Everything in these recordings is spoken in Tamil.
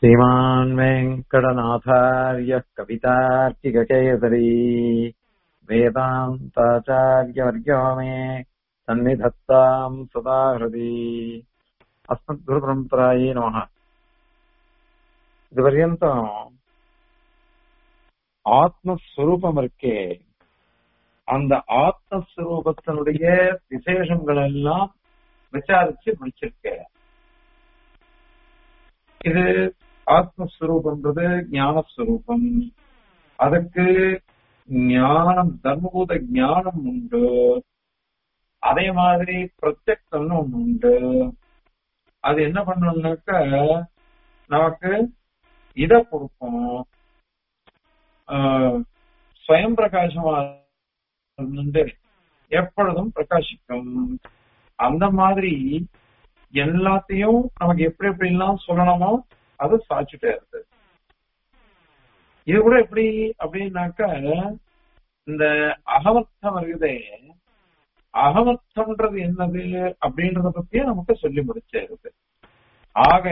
श्रीमान् वेङ्कटनाथार्यः कवितार्किककेसरी वेदान्ताचार्यवर्यो मे सन्निधत्ताम् सदा हृदि अस्मद्गुरुपरम्परायै नमः இதுவரையும் ஆத்மஸ்வரூபம் இருக்கே அந்த ஆத்மஸ்வரூபத்தினுடைய விசேஷங்கள் எல்லாம் விசாரிச்சு முடிச்சிருக்கேன் இது ஆத்மஸ்வரூபம்ன்றது ஞானஸ்வரூபம் அதுக்கு ஞானம் தர்மபூத ஞானம் உண்டு அதே மாதிரி பிரத்யக்தம்னு ஒண்ணு உண்டு அது என்ன பண்ணணும்னாக்க நமக்கு இத கொடுக்கும் ஸ்வயம் பிரகாசமா இருந்து எப்பொழுதும் பிரகாசிக்கும் அந்த மாதிரி எல்லாத்தையும் நமக்கு எப்படி எப்படி எல்லாம் சொல்லணுமோ அது சாட்சிட்டே இருக்கு இது கூட எப்படி அப்படின்னாக்க இந்த அகமர்த்தம் இருக்குதே அகமர்த்தம்ன்றது என்னது அப்படின்றத பத்தியே நமக்கு சொல்லி முடிச்சே இருக்கு ஆக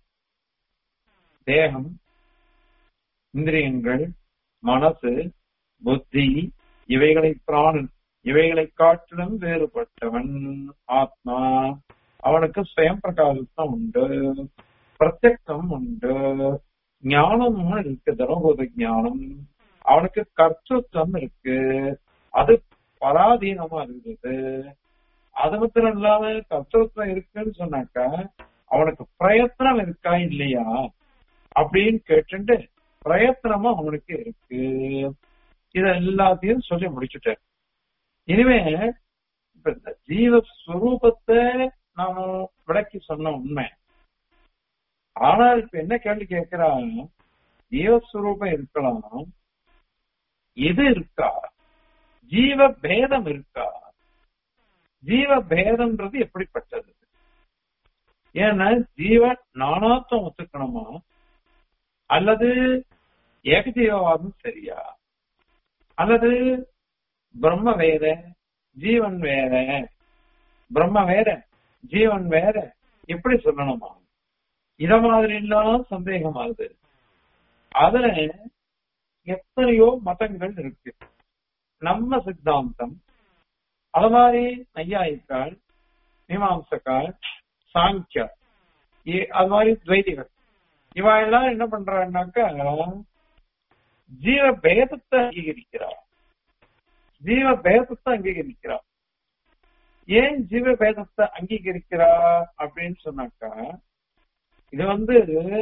தேகம் இந்திரியங்கள் மனசு புத்தி இவைகளை பிராணன் இவைகளை காட்டிலும் வேறுபட்டவன் ஆத்மா அவனுக்கு சுயம் பிரகாசம் உண்டு பிரத்யக்தம் உண்டு ஞானமும் இருக்கு தர்மபோத ஞானம் அவனுக்கு கர்த்தத்துவம் இருக்கு அது பராதீனமா இருக்குது அது மாத்திரம் இல்லாம கர்த்தத்துவம் இருக்குன்னு சொன்னாக்கா அவனுக்கு பிரயத்தனம் இருக்கா இல்லையா அப்படின்னு கேட்டுட்டு பிரயத்தனமும் அவனுக்கு இருக்கு இத எல்லாத்தையும் சொல்லி முடிச்சுட்டேன் இனிமே இப்ப இந்த ஜீவஸ்வரூபத்தை நாம விளக்கி சொன்ன உண்மை ஆனால் இப்ப என்ன கேள்வி கேட்கிறான் ஜீவஸ்வரூபம் இருக்கலாம் இது இருக்கா ஜீவ பேதம் இருக்கா ஜீவ பேதம்ன்றது எப்படிப்பட்டது ஏன்னா ஜீவ நானாத்வம் ஒத்துக்கணுமா அல்லது ஏகஜீவவாதம் சரியா அல்லது பிரம்ம வேற ஜீவன் வேற பிரம்ம வேற ஜீவன் வேற எப்படி சொல்லணுமா இத மாதிரி எல்லாம் சந்தேகம் ஆகுது அதுல எத்தனையோ மதங்கள் இருக்கு நம்ம சித்தாந்தம் அது மாதிரி நையாயிக்கால் மீமாம்சக்கால் சாங்கியா அது மாதிரி துவைதிகள் இவ எல்லாம் என்ன பண்றான்னாக்கா ஜீவ பேதத்தை அங்கீகரிக்கிறார் ஜீவ பேதத்தை அங்கீகரிக்கிறார் ஏன் ஜீவ பேதத்தை அங்கீகரிக்கிறா அப்படின்னு சொன்னாக்கா இது வந்து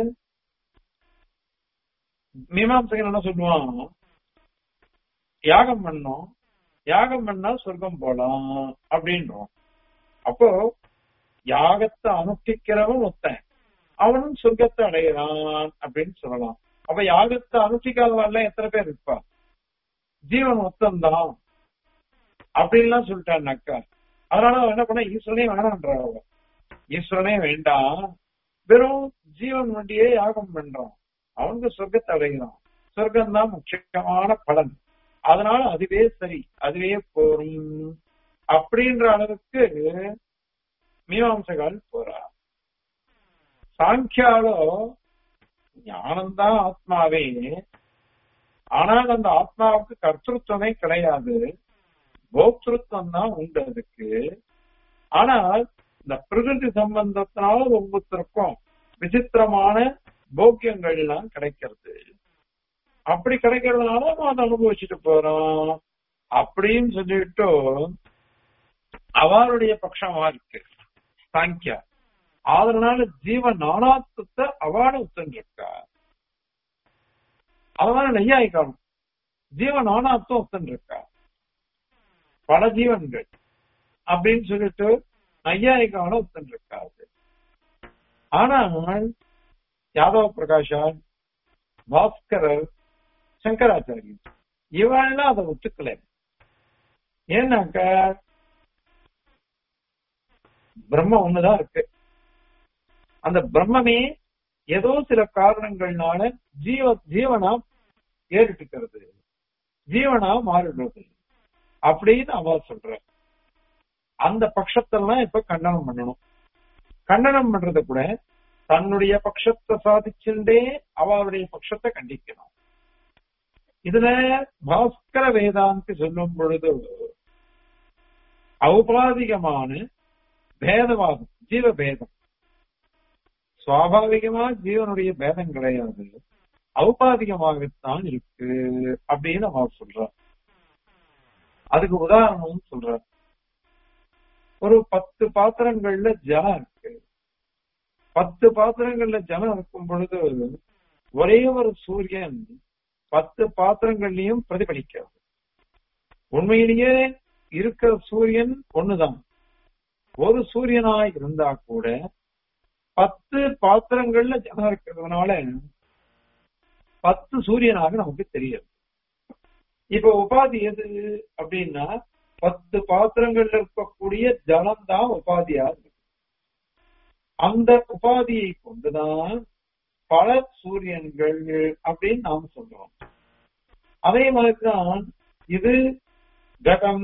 மீமாம்சகன் என்ன சொல்லுவான் யாகம் பண்ணோம் யாகம் பண்ணா சொர்க்கம் போலாம் அப்படின்றோம் அப்போ யாகத்தை அனுஷ்டிக்கிறவன் ஒத்தன் அவனும் சொர்க்கத்தை அடையிறான் அப்படின்னு சொல்லலாம் அப்ப யாகத்தை அனுஷ்டிக்காதவன்ல எத்தனை பேர் இருப்பா ஜீவன் ஒத்தந்தான் அப்படின்லாம் சொல்லிட்டான்னாக்கா அதனால அவன் என்ன பண்ண ஈஸ்வரனே வேணான்ற ஈஸ்வரனே வேண்டாம் வெறும் ஜீவன் வண்டியே யாகம் பண்றான் அவனுக்கு சொர்க்கத்தை அடைகிறான் சொர்க்கம் தான் முக்கியமான பலன் அதனால அதுவே சரி அதுவே போரும் அப்படின்ற அளவுக்கு மீமாம்சகால் போறா சாங்கியாலோ ஞானம்தான் ஆத்மாவே ஆனால் அந்த ஆத்மாவுக்கு கர்த்தத்துவமே கிடையாது போக்திருத்தம் தான் உண்டு அதுக்கு ஆனால் இந்த பிரகிருதி சம்பந்தத்தினால ஒவ்வொருத்தருக்கும் விசித்திரமான போக்கியங்கள் எல்லாம் கிடைக்கிறது அப்படி கிடைக்கிறதுனால நம்ம அதை அனுபவிச்சுட்டு போறோம் அப்படின்னு சொல்லிட்டு அவருடைய பட்சமா இருக்கு சாங்கியா அதனால ஜீவ நானாத்வத்தை அவாட ஒத்துருக்கா அதனால நெய்யாயிக்காலம் ஜீவ நானாத்வம் ஒத்துருக்கா பல ஜீவன்கள் அப்படின்னு சொல்லிட்டு நையாயிக்கான ஒத்துருக்காது ஆனால் யாதவ பிரகாஷான் பாஸ்கரர் சங்கராச்சாரியன் இவெல்லாம் அதை ஒத்துக்கல ஏன்னாக்க பிரம்ம ஒண்ணுதான் இருக்கு அந்த பிரம்மமே ஏதோ சில காரணங்கள்னால ஜீவ ஜீவனா ஏறிட்டுக்கிறது ஜீவனா மாறிடுறது அப்படின்னு அவ சொல்ற அந்த பட்சத்தெல்லாம் இப்ப கண்டனம் பண்ணணும் கண்டனம் பண்றது கூட தன்னுடைய பட்சத்தை சாதிச்சுட்டே அவருடைய பட்சத்தை கண்டிக்கணும் இதுல பாஸ்கர வேதாந்தி சொல்லும் பொழுது ஔபாதிகமான பேதவாதம் ஜீவ பேதம் சுவாபாவிகமா ஜீவனுடைய பேதம் கிடையாது ஔபாதிகமாகத்தான் இருக்கு அப்படின்னு அவர் சொல்றார் அதுக்கு உதாரணம் சொல்றார் ஒரு பத்து பாத்திரங்கள்ல ஜலம் இருக்கு பத்து பாத்திரங்கள்ல ஜலம் இருக்கும் பொழுது ஒரே ஒரு சூரியன் பத்து பாத்திரங்கள்லயும் பிரதிபலிக்கிறது உண்மையிலேயே இருக்கிற சூரியன் ஒண்ணுதான் ஒரு சூரியனாய் இருந்தா கூட பத்து பாத்திரங்கள்ல ஜலம் இருக்கிறதுனால பத்து சூரியனாக நமக்கு தெரியாது இப்ப உபாதி எது அப்படின்னா பத்து பாத்திரங்கள்ல இருக்கக்கூடிய ஜலம் தான் உபாதியா இருக்கு அந்த உபாதியை கொண்டுதான் பல சூரியன்கள் அப்படின்னு நாம் சொல்றோம் அதே மாதிரிதான் இது கடம்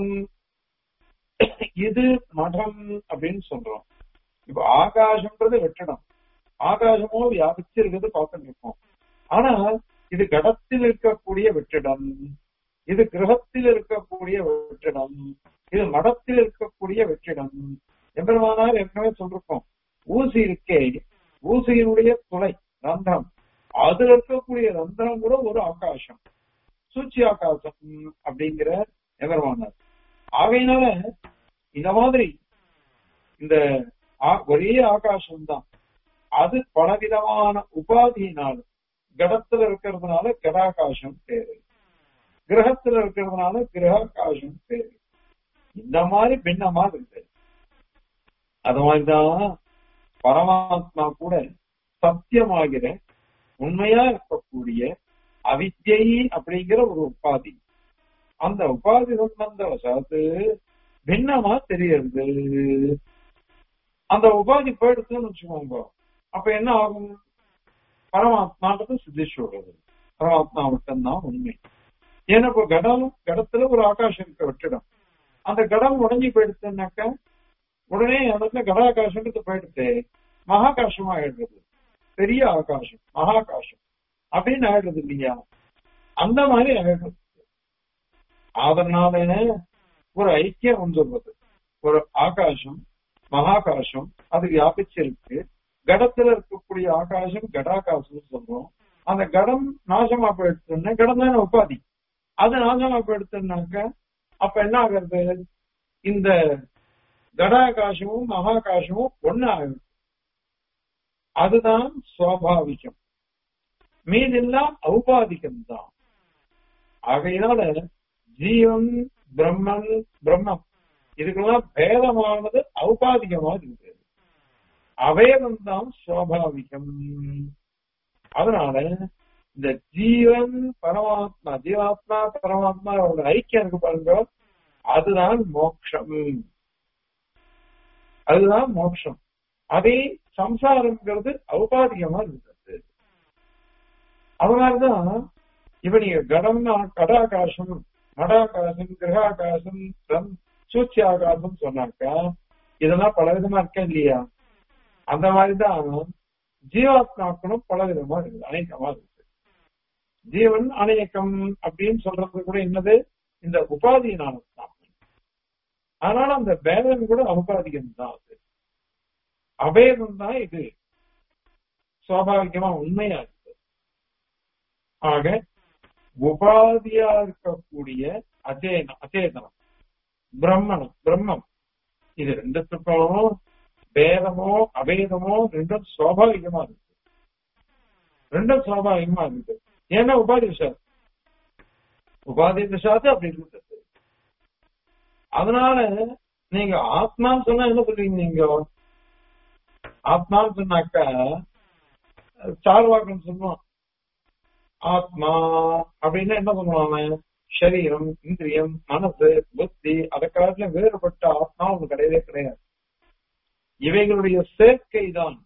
இது மடம் அப்படின்னு சொல்றோம் இப்ப ஆகாசம்ன்றது வெற்றிடம் ஆகாசமோ வியாபிச்சிருக்கிறது பார்த்துட்டு இருக்கோம் ஆனா இது கடத்தில் இருக்கக்கூடிய வெற்றிடம் இது கிரகத்தில் இருக்கக்கூடிய வெற்றிடம் இது மடத்தில் இருக்கக்கூடிய வெற்றிடம் எம்பெருமானார் ஏற்கனவே சொல்லிருக்கோம் ஊசி இருக்கே ஊசியினுடைய துளை ரந்திரம் அதுல இருக்கக்கூடிய ரந்திரம் கூட ஒரு ஆகாசம் சூச்சி ஆகாசம் அப்படிங்கிற எம்பெருமானார் ஆகையினால இந்த மாதிரி இந்த ஒரே ஆகாசம் தான் அது பலவிதமான உபாதியினால் கடத்துல இருக்கிறதுனால கடாகாசம் பேரு கிரகத்துல இருக்கிறதுனால கிரகாகாசம் பேரு இந்த மாதிரி பின்னமா இருக்கு அது மாதிரிதான் பரமாத்மா கூட சத்தியமாகிற உண்மையா இருக்கக்கூடிய அவித்யை அப்படிங்கிற ஒரு உபாதி அந்த உபாதி சம்பந்த வசாத்து பின்னமா தெரியறது அந்த உபாதி போயிடுச்சுன்னு வச்சுக்கோங்க அப்ப என்ன ஆகும் பரமாத்மான்றது சித்தி சொல்றது பரமாத்மா மட்டும்தான் உண்மை ஏன்னா இப்போ கடம் கடத்துல ஒரு ஆகாசம் இருக்க வெற்றிடம் அந்த கடம் உடஞ்சி போயிடுச்சுன்னாக்க உடனே இடத்துல கடாகாசம்ன்றது போயிடுச்சு மகாகாசமா ஆயிடுறது பெரிய ஆகாசம் மகாகாசம் அப்படின்னு ஆயிடுறது இல்லையா அந்த மாதிரி ஆயிடுறது அதனால ஒரு ஐக்கியம் வந்துடுறது ஒரு ஆகாசம் மகாகாசம் அது வியாபிச்சிருக்கு கடத்துல இருக்கக்கூடிய ஆகாசம் கடாகாசம் சொல்றோம் அந்த கடம் நாசமா போயிடுச்சுன்னா கடம் தானே உபாதி அது நாசமா போயிடுச்சுனாக்க அப்ப என்ன ஆகுறது இந்த கடாகாசமும் மகாகாசமும் ஒண்ணு ஆகுது அதுதான் சுவாபாவிகம் மீதெல்லாம் ஔபாதிகம் தான் ஆகையினால ஜீவன் பிரம்மன் பிரம்மம் இதுக்கெல்லாம் பேதமானது ஔபாதிகமா இருக்குது அவேதம் தான் சுவாபாவிகம் அதனால இந்த ஜீவன் பரமாத்மா ஜீவாத்மா பரமாத்மா அவரோட ஐக்கியம் இருக்கு பாருங்க அதுதான் மோட்சம் அதுதான் மோட்சம் அதே சம்சாரம்ங்கிறது ஔபாதிகமா இருக்கிறது அதனாலதான் இப்ப நீங்க கடம்னா கடாகாசம் மடாகாசம் கிரகாகாசம் சூச்சி ஆகாசம் சொன்னாக்கா இதெல்லாம் பல விதமா இருக்கா இல்லையா அந்த மாதிரிதான் ஜீவாத்மாக்களும் பல விதமா இருக்குது அநேகமா இருக்கு ஜீவன் அநேகம் அப்படின்னு சொல்றது கூட என்னது இந்த உபாதியினால தான் அதனால அந்த பேதம் கூட அவுபாதிகம் தான் அது அபேதம் தான் இது சுவாபாவிகமா உண்மையா இருக்கு ஆக உபாதியா இருக்கக்கூடிய அச்சேதம் அச்சேதனம் பிரம்மணம் பிரம்மம் இது ரெண்டுத்துக்கும் பேதமோ அபேதமோ ரெண்டும் சுவாபாவிகமா இருக்கு ரெண்டும் சுவாபாவிகமா இருக்கு ஏன்னா உபாதி விஷயம் உபாதி விஷாத்து அப்படி இருக்குது அதனால நீங்க ஆத்மான்னு சொன்னா என்ன சொல்றீங்க நீங்க ஆத்மான்னு சொன்னாக்கா சார்வாக்கம் சொல்லுவான் ஆத்மா அப்படின்னா என்ன பண்ணுவாங்க சரீரம் இந்திரியம் மனசு புத்தி அதை காலத்துல வேறுபட்ட ஆத்மா ஒண்ணு கிடையவே கிடையாது இவைகளுடைய சேர்க்கை தான்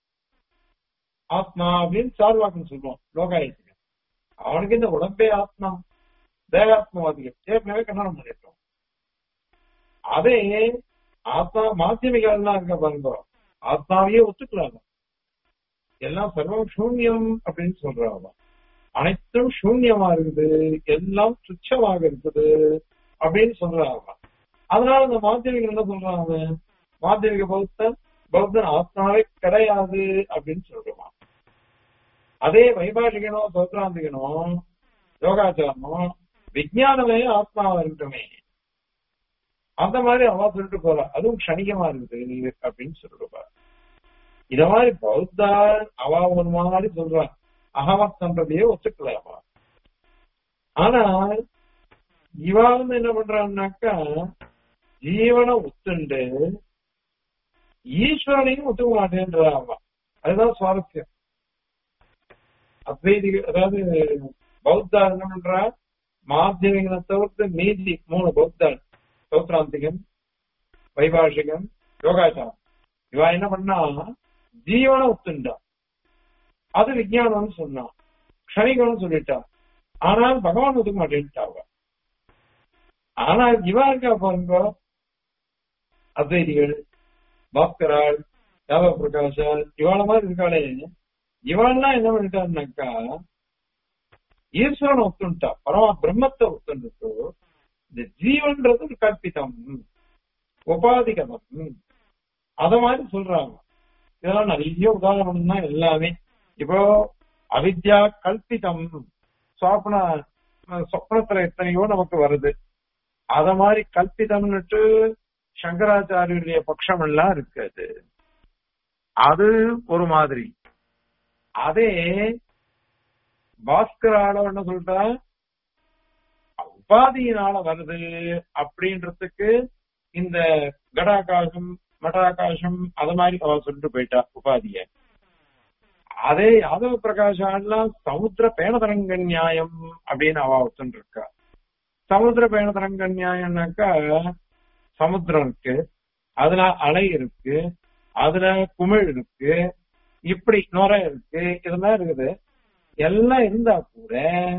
ஆத்மா அப்படின்னு சார்வாக்கம் சொல்லுவோம் லோகாயத்துக்கு அவனுக்கு இந்த உடம்பே ஆத்மா தேகாத்மவாதிகள் ஏற்கனவே கண்டனம் பண்ணிட்டோம் அதே ஆத்மா மாத்தியமிகள் இருக்க பாருங்க ஆத்மாவையே ஒத்துக்கலாம் எல்லாம் சர்வம் சூன்யம் அப்படின்னு சொல்றாங்க அனைத்தும் சூன்யமா இருக்குது எல்லாம் துச்சமாக இருக்குது அப்படின்னு சொல்றாங்க அதனால இந்த மாத்தியமிகள் என்ன சொல்றாங்க மாத்தியமிக பௌத்தன் பௌத்தன் ஆத்மாவே கிடையாது அப்படின்னு சொல்றான் அதே வைபாலிகனோ சௌத்ராந்திகனோ யோகாச்சாரமோ விஜயானமே ஆத்மாவா இருக்கட்டுமே அந்த மாதிரி அவா சொல்லிட்டு போறா அதுவும் க்ஷணிகமா இருக்குது அப்படின்னு சொல்லிட்டு இத மாதிரி பௌத்தா அவா ஒரு மாதிரி சொல்றான் அகமத்தன்றதையே ஒத்துக்கல அவா ஆனா இவா வந்து என்ன பண்றான்னாக்கா ஜீவனை ஒத்துண்டு ஈஸ்வரனையும் ஒத்துக்க மாட்டேன்றா அவா அதுதான் சுவாரஸ்யம் அத்வைதிக அதாவது பௌத்தா என்ன பண்றா மாத்தியமிகனை தவிர்த்து மீதி மூணு பௌத்தா சௌத்ராந்திகன் வைபாஷிகன் யோகாச்சாரம் இவா என்ன பண்ணா ஜீவனை ஒத்துண்டா அது விஜயானம்னு சொன்னான் க்ஷணிகம்னு சொல்லிட்டா ஆனால் பகவான் ஒத்துக்க மாட்டேன்ட்டாவ ஆனா இவா இருக்கா பாருங்க அத்வைதிகள் பாஸ்கரால் யாதவ பிரகாஷால் இவாள மாதிரி இருக்காளே இவாள்லாம் என்ன பண்ணிட்டான்னாக்கா ஈஸ்வரன் ஒத்துண்டா பரமா பிரம்மத்தை ஒத்துண்டு இந்த ஜீவன்றது ஒரு கற்பிதம் உபாதிகதம் அத மாதிரி சொல்றாங்க இதெல்லாம் நிறைய உதாரணம் தான் எல்லாமே இப்போ அவித்யா கல்பிதம் சொப்ன சொப்னத்துல எத்தனையோ நமக்கு வருது அத மாதிரி கல்பிதம்னுட்டு சங்கராச்சாரியருடைய பட்சம் எல்லாம் இருக்குது அது ஒரு மாதிரி அதே பாஸ்கரால என்ன சொல்றா உபாதியினால வருது அப்படின்றதுக்கு இந்த கடாகாசம் மடாகாசம் அது மாதிரி அவ சொல்லிட்டு போயிட்டா உபாதிய அதே யாதவ பிரகாஷாலாம் சமுத்திர பேணதரங்க நியாயம் அப்படின்னு அவ ஒத்துன்னு இருக்கா சமுத்திர பேணதரங்க நியாயம்னாக்கா சமுத்திரம் இருக்கு அதுல அலை இருக்கு அதுல குமிழ் இருக்கு இப்படி நுரை இருக்கு இதெல்லாம் இருக்குது எல்லாம் இருந்தா கூட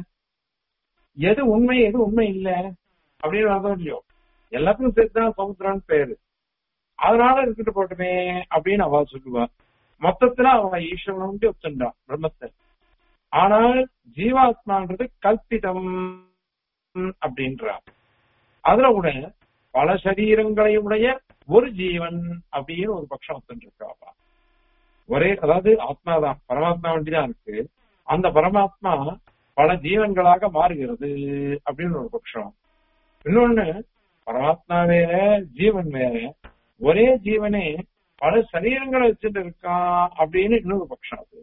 எது உண்மை எது உண்மை இல்ல அப்படின்னு அர்த்தம் இல்லையோ எல்லாத்துக்கும் சேர்த்துதான் சமுத்திரம்னு பேரு அதனால இருந்துட்டு போட்டுமே அப்படின்னு அவ சொல்லுவா மொத்தத்துல அவ ஈஸ்வரன் ஒத்துண்டான் பிரம்மத்தை ஆனால் ஜீவாத்மான்றது கல்பிதம் அப்படின்றா அதுல கூட பல சரீரங்களையும் உடைய ஒரு ஜீவன் அப்படின்னு ஒரு பட்சம் ஒத்துருக்காவா ஒரே அதாவது ஆத்மாதான் பரமாத்மா வண்டிதான் இருக்கு அந்த பரமாத்மா பல ஜீவன்களாக மாறுகிறது அப்படின்னு ஒரு பட்சம் இன்னொன்னு பரமாத்மா வேற ஜீவன் வேற ஒரே ஜீவனே பல சரீரங்களை வச்சுட்டு இருக்கான் அப்படின்னு இன்னொரு பட்சம் அது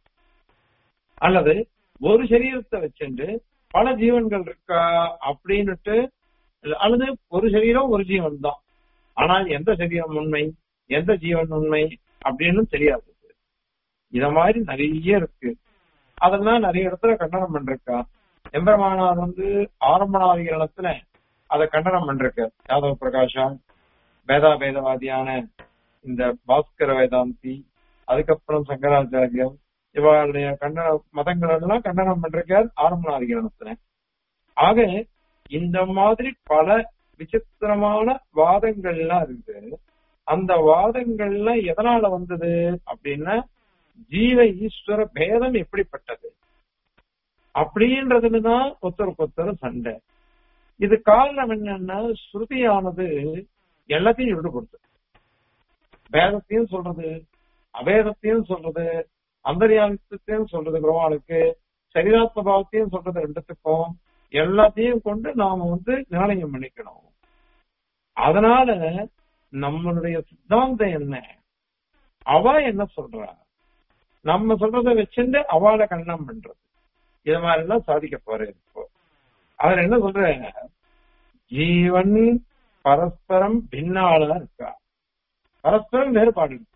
அல்லது ஒரு சரீரத்தை வச்சுட்டு பல ஜீவன்கள் இருக்கா அப்படின்னுட்டு அல்லது ஒரு சரீரம் ஒரு ஜீவன் தான் ஆனால் எந்த சரீரம் உண்மை எந்த ஜீவன் உண்மை அப்படின்னு தெரியாது இத மாதிரி நிறைய இருக்கு அதெல்லாம் நிறைய இடத்துல கண்டனம் பண்றா எம்பெருமானார் வந்து ஆரம்பணாதிகரணத்துல அதை கண்டனம் பண்றார் யாதவ பிரகாஷா வேதா வேதவாதியான இந்த பாஸ்கர வேதாந்தி அதுக்கப்புறம் சங்கராச்சாரியம் இவருடைய கண்டன மதங்கள் எல்லாம் கண்டனம் பண்றார் ஆரம்பணாதிகரணத்துல ஆக இந்த மாதிரி பல விசித்திரமான வாதங்கள்லாம் இருக்கு அந்த வாதங்கள்லாம் எதனால வந்தது அப்படின்னா ஜீவ ஈஸ்வர பேதம் எப்படிப்பட்டது அப்படின்றதுலதான் ஒருத்தருக்கு ஒருத்தர் சண்டை இது காரணம் என்னன்னா ஸ்ருதியானது எல்லாத்தையும் ஈடுபடுத்து வேதத்தையும் சொல்றது அவேதத்தையும் சொல்றது அந்தரியானத்தையும் சொல்றது பெருமாளுக்கு சரீராத்ம பாவத்தையும் சொல்றது ரெண்டுத்துக்கும் எல்லாத்தையும் கொண்டு நாம வந்து நிர்ணயம் பண்ணிக்கணும் அதனால நம்மளுடைய சித்தாந்தம் என்ன அவ என்ன சொல்றா நம்ம சொல்றத வச்சுட்டு அவளை கண்ணம் பண்றது இது மாதிரி எல்லாம் சாதிக்க போறேன் இப்போ அவர் என்ன சொல்ற ஜீவன் பரஸ்பரம் பின்னாளா இருக்கா பரஸ்பரம் வேறுபாடு இருக்கு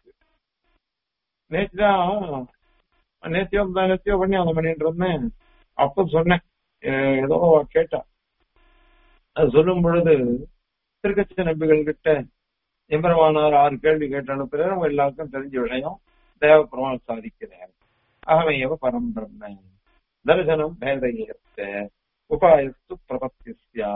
நேற்றுதான் நேத்தியோ நேத்தியோ பண்ணி அதை பண்ணிட்டு இருந்தேன் அப்ப சொன்னேன் ஏதோ கேட்டா அது சொல்லும் பொழுது திருக்கட்சி நம்பிகள் கிட்ட எம்பெருமானார் ஆறு கேள்வி கேட்டு அனுப்புறாரு அவங்க எல்லாருக்கும் தெரிஞ்ச விஷயம் தேவ பெருமாள் சாதிக்கிறார் அகமையவ பரம் பிரம்ம தரிசனம் பேதையத்த உபாயஸ்து பிரபத்தியா